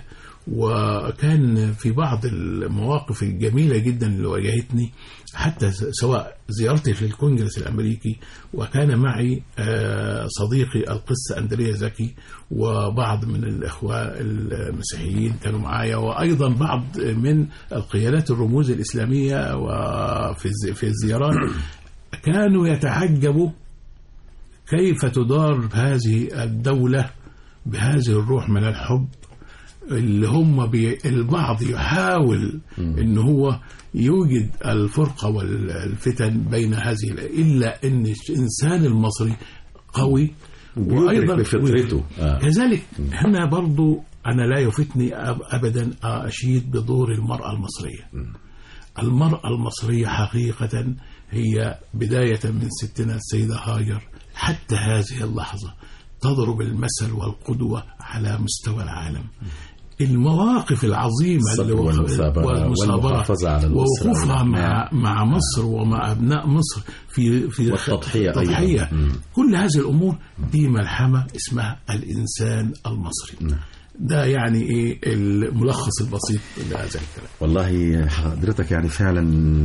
وكان في بعض المواقف الجميله جدا اللي واجهتني حتى س- سواء زيارتي في الكونجرس الامريكي وكان معي آه، صديقي القس اندريا زكي وبعض من الاخوه المسيحيين كانوا معايا وايضا بعض من القيادات الرموز الاسلاميه وفي الز- في الزيارات كانوا يتعجبوا كيف تدار هذه الدولة بهذه الروح من الحب اللي هم بي البعض يحاول ان هو يوجد الفرقة والفتن بين هذه ال- الا ان الانسان المصري قوي ويدرك بفطرته آه. كذلك هنا برضو انا لا يفتني أب- ابدا اشيد بدور المرأة المصرية المرأة المصرية حقيقة هي بداية من ستنا السيدة هاجر حتى هذه اللحظة تضرب المثل والقدوة على مستوى العالم المواقف العظيمة الصبر اللي وق- والمثابرة والمحافظة على الأسرة ووقوفها مع والأبناء. مع مصر ومع أبناء مصر في في والتضحية أيضاً. تضحية مم. كل هذه الأمور دي ملحمة اسمها الإنسان المصري نعم. ده يعني إيه الملخص البسيط لهذا الكلام والله حضرتك يعني فعلا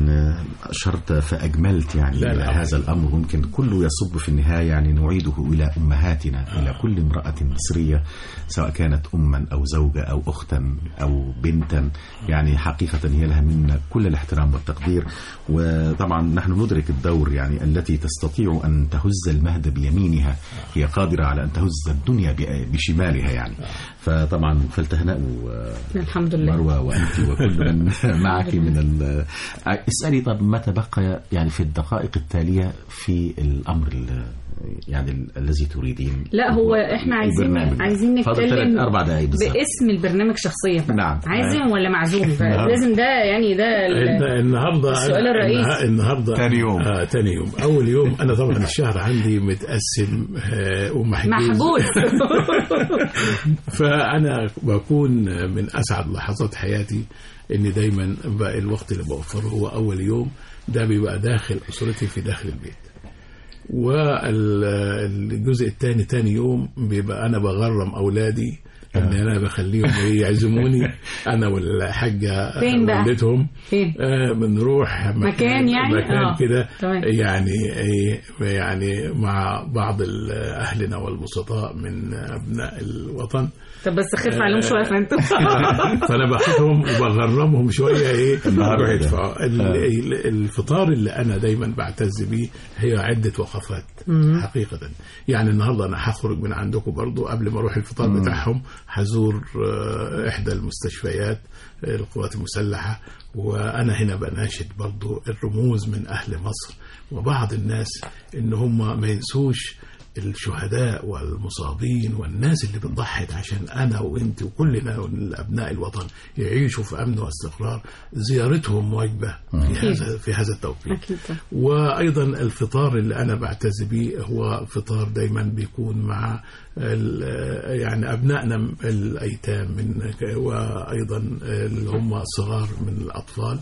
أشرت فأجملت يعني لا، إلى لا. هذا الأمر ممكن كله يصب في النهاية يعني نعيده إلى أمهاتنا إلى كل امرأة مصرية سواء كانت أما أو زوجة أو أختا أو بنتا يعني حقيقة هي لها منا كل الاحترام والتقدير وطبعا نحن ندرك الدور يعني التي تستطيع أن تهز المهد بيمينها هي قادرة على أن تهز الدنيا ب- بشمالها يعني فطبعا فلتهنأوا الحمد لله مروة وأنت وكل من معك من ال... اسألي طب ما تبقى يعني في الدقائق التالية في الأمر ال... يعني ال... الذي تريدين لا هو احنا عايزين البرنامج. عايزين فاضل نتكلم ثلاث أربع دقايق بالظبط باسم البرنامج شخصيا بقى. نعم. عازم ولا معزوم نعم. لازم ده يعني ده ال- الن- النهارده السؤال أنا- الرئيسي. النها- النهارده تاني يوم. آه تاني يوم اول يوم انا طبعا الشهر عندي متقسم آه ومحجوز محبوس فانا بكون من اسعد لحظات حياتي ان دايما بقى الوقت اللي بوفره هو اول يوم ده بيبقى داخل اسرتي في داخل البيت والجزء الثاني تاني يوم بيبقى انا بغرم اولادي ان انا بخليهم إيه يعزموني انا والحاجه فين بقى؟ والدتهم فين؟ آه بنروح مكان يعني؟ مكان آه. كده تمام. يعني إيه يعني مع بعض ال- اهلنا والبسطاء من ابناء الوطن طب بس خف عليهم شويه فانتوا فانا باخدهم وبغرمهم شويه ايه النهار يروحوا ده. يدفعوا. ال- ال- الفطار اللي انا دايما بعتز بيه هي عده وقفات حقيقه يعني النهارده انا هخرج من عندكم برضو قبل ما اروح الفطار بتاعهم هزور آه، احدى المستشفيات آه، القوات المسلحه وانا هنا بناشد برضو الرموز من اهل مصر وبعض الناس ان هم ما ينسوش الشهداء والمصابين والناس اللي بتضحي عشان انا وانت وكلنا ابناء الوطن يعيشوا في امن واستقرار زيارتهم واجبه في هذا في هذا التوقيت أكيد وايضا الفطار اللي انا بعتز به هو فطار دايما بيكون مع ال- يعني ابنائنا الايتام من وايضا اللي هم الصغار من الاطفال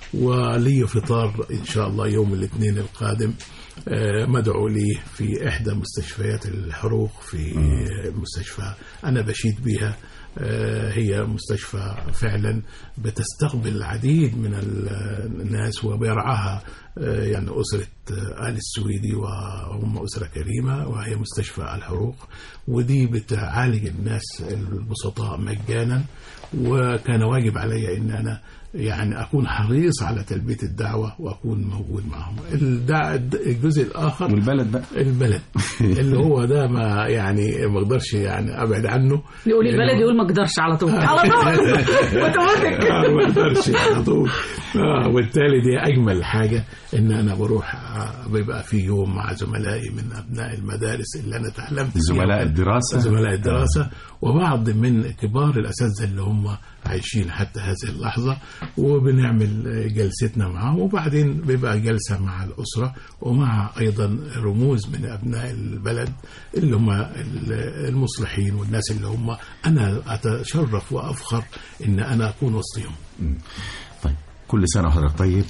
ولي فطار ان شاء الله يوم الاثنين القادم آه، مدعو لي في احدى مستشفيات الحروق في مستشفى انا بشيد بها آه، هي مستشفى فعلا بتستقبل العديد من ال- الناس وبيرعاها آه، يعني أسرة آه، آل السويدي وهم أسرة كريمة وهي مستشفى الحروق ودي بتعالج الناس البسطاء مجانا وكان واجب علي أن أنا يعني أكون حريص على تلبية الدعوة وأكون موجود معهم الدع- الجزء الآخر والبلد بقى البلد اللي هو ده ما يعني ما اقدرش يعني ابعد عنه يقول البلد يقول ما اقدرش على طول على طول اوتوماتيك آه، ما اقدرش على طول آه، وبالتالي دي اجمل حاجه ان انا بروح آه، بيبقى في يوم مع زملائي من ابناء المدارس اللي انا تعلمت فيها. زملاء الدراسة زملاء الدراسه وبعض من كبار الاساتذه اللي هم عايشين حتى هذه اللحظه وبنعمل آه، جلستنا معهم وبعدين بيبقى جلسه مع الاسره ومع ايضا رموز من ابناء البلد اللي هم ال- المصلحين والناس اللي هم انا اتشرف وافخر ان انا اكون وسطهم طيب كل سنة وحضرتك طيب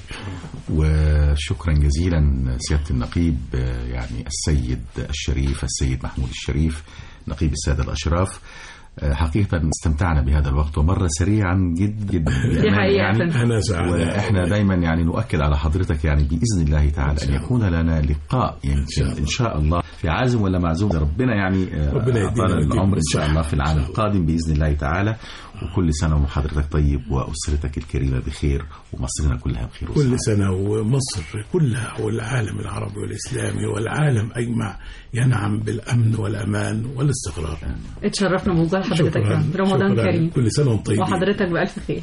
وشكرا جزيلا سيادة النقيب آه، يعني السيد الشريف السيد محمود الشريف نقيب السادة الأشراف آه، حقيقة استمتعنا بهذا الوقت ومر سريعا جدا جدا بأمانة حقيقة. يعني انا سعيد واحنا دايما يعني نؤكد على حضرتك يعني باذن الله تعالى ان يكون لنا لقاء يمكن ان شاء الله في عازم ولا معزوم ده ربنا يعني آه، ربنا يدينا اعطانا ويدينا العمر ان شاء الصحة. الله في العام إن شاء الله. القادم باذن الله تعالى وكل سنه وحضرتك طيب واسرتك الكريمه بخير ومصرنا كلها بخير كل وسعادة. سنة ومصر كلها والعالم العربي والإسلامي والعالم أجمع ينعم بالأمن والأمان والاستقرار اتشرفنا بوجود حضرتك شكراً. رمضان شكراً. كريم كل سنة وانتم طيبين وحضرتك بألف خير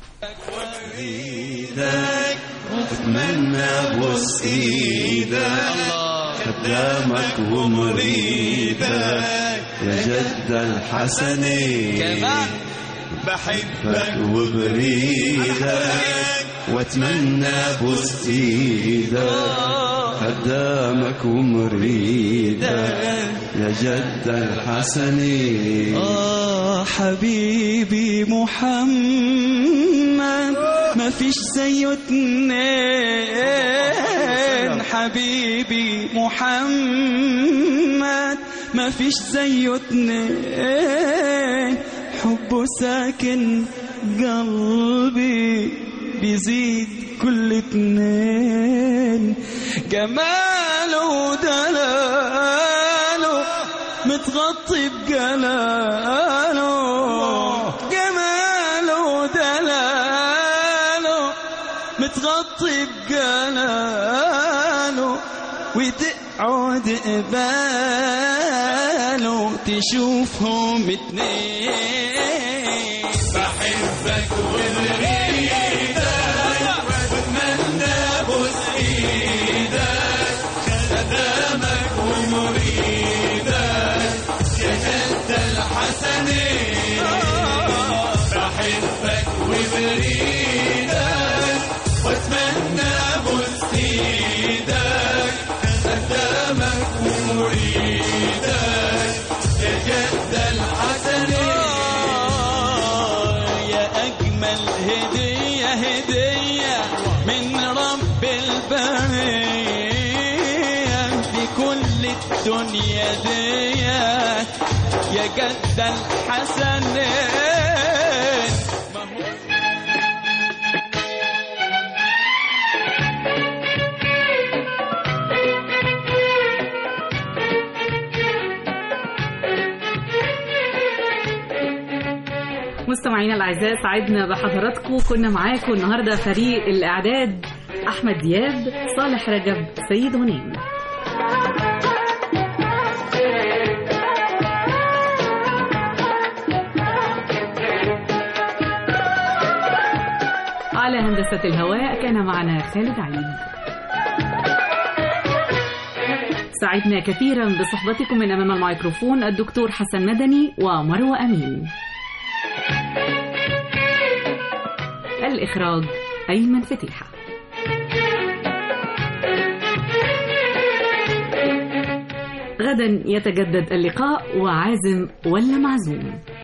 ايدك اتمنى بوس ايدك خدامك ومريدك يا جد الحسني كمان بحبك وبريدك واتمنى بوس ايدك خدامك ومريدك يا جد الحسني آه حبيبي محمد ما فيش زيه اتنين حبيبي محمد ما فيش زيه اتنين حبه ساكن قلبي بيزيد كل اتنين جماله ودلاله متغطي بجلاله جماله ودلاله متغطي بجلاله وتقعد قباله تشوفهم اتنين بحبك وبريدك واتمنى بوس ايدك خدامك ومريدك يا جد الحسني بحبك وبريدك واتمنى بوس ايدك خدامك ومريدك يا جد الحسني يا أجمل هدية هدية من رب البرية لكل الدنيا دي يا جد الحسنين ما هو مستمعينا الاعزاء سعدنا بحضراتكم كنا معاكم النهارده فريق الاعداد احمد دياب صالح رجب سيد غنيم على هندسة الهواء كان معنا خالد عيد سعدنا كثيرا بصحبتكم من أمام الميكروفون الدكتور حسن مدني ومروة أمين الإخراج أيمن فتيحة غدا يتجدد اللقاء وعازم ولا معزوم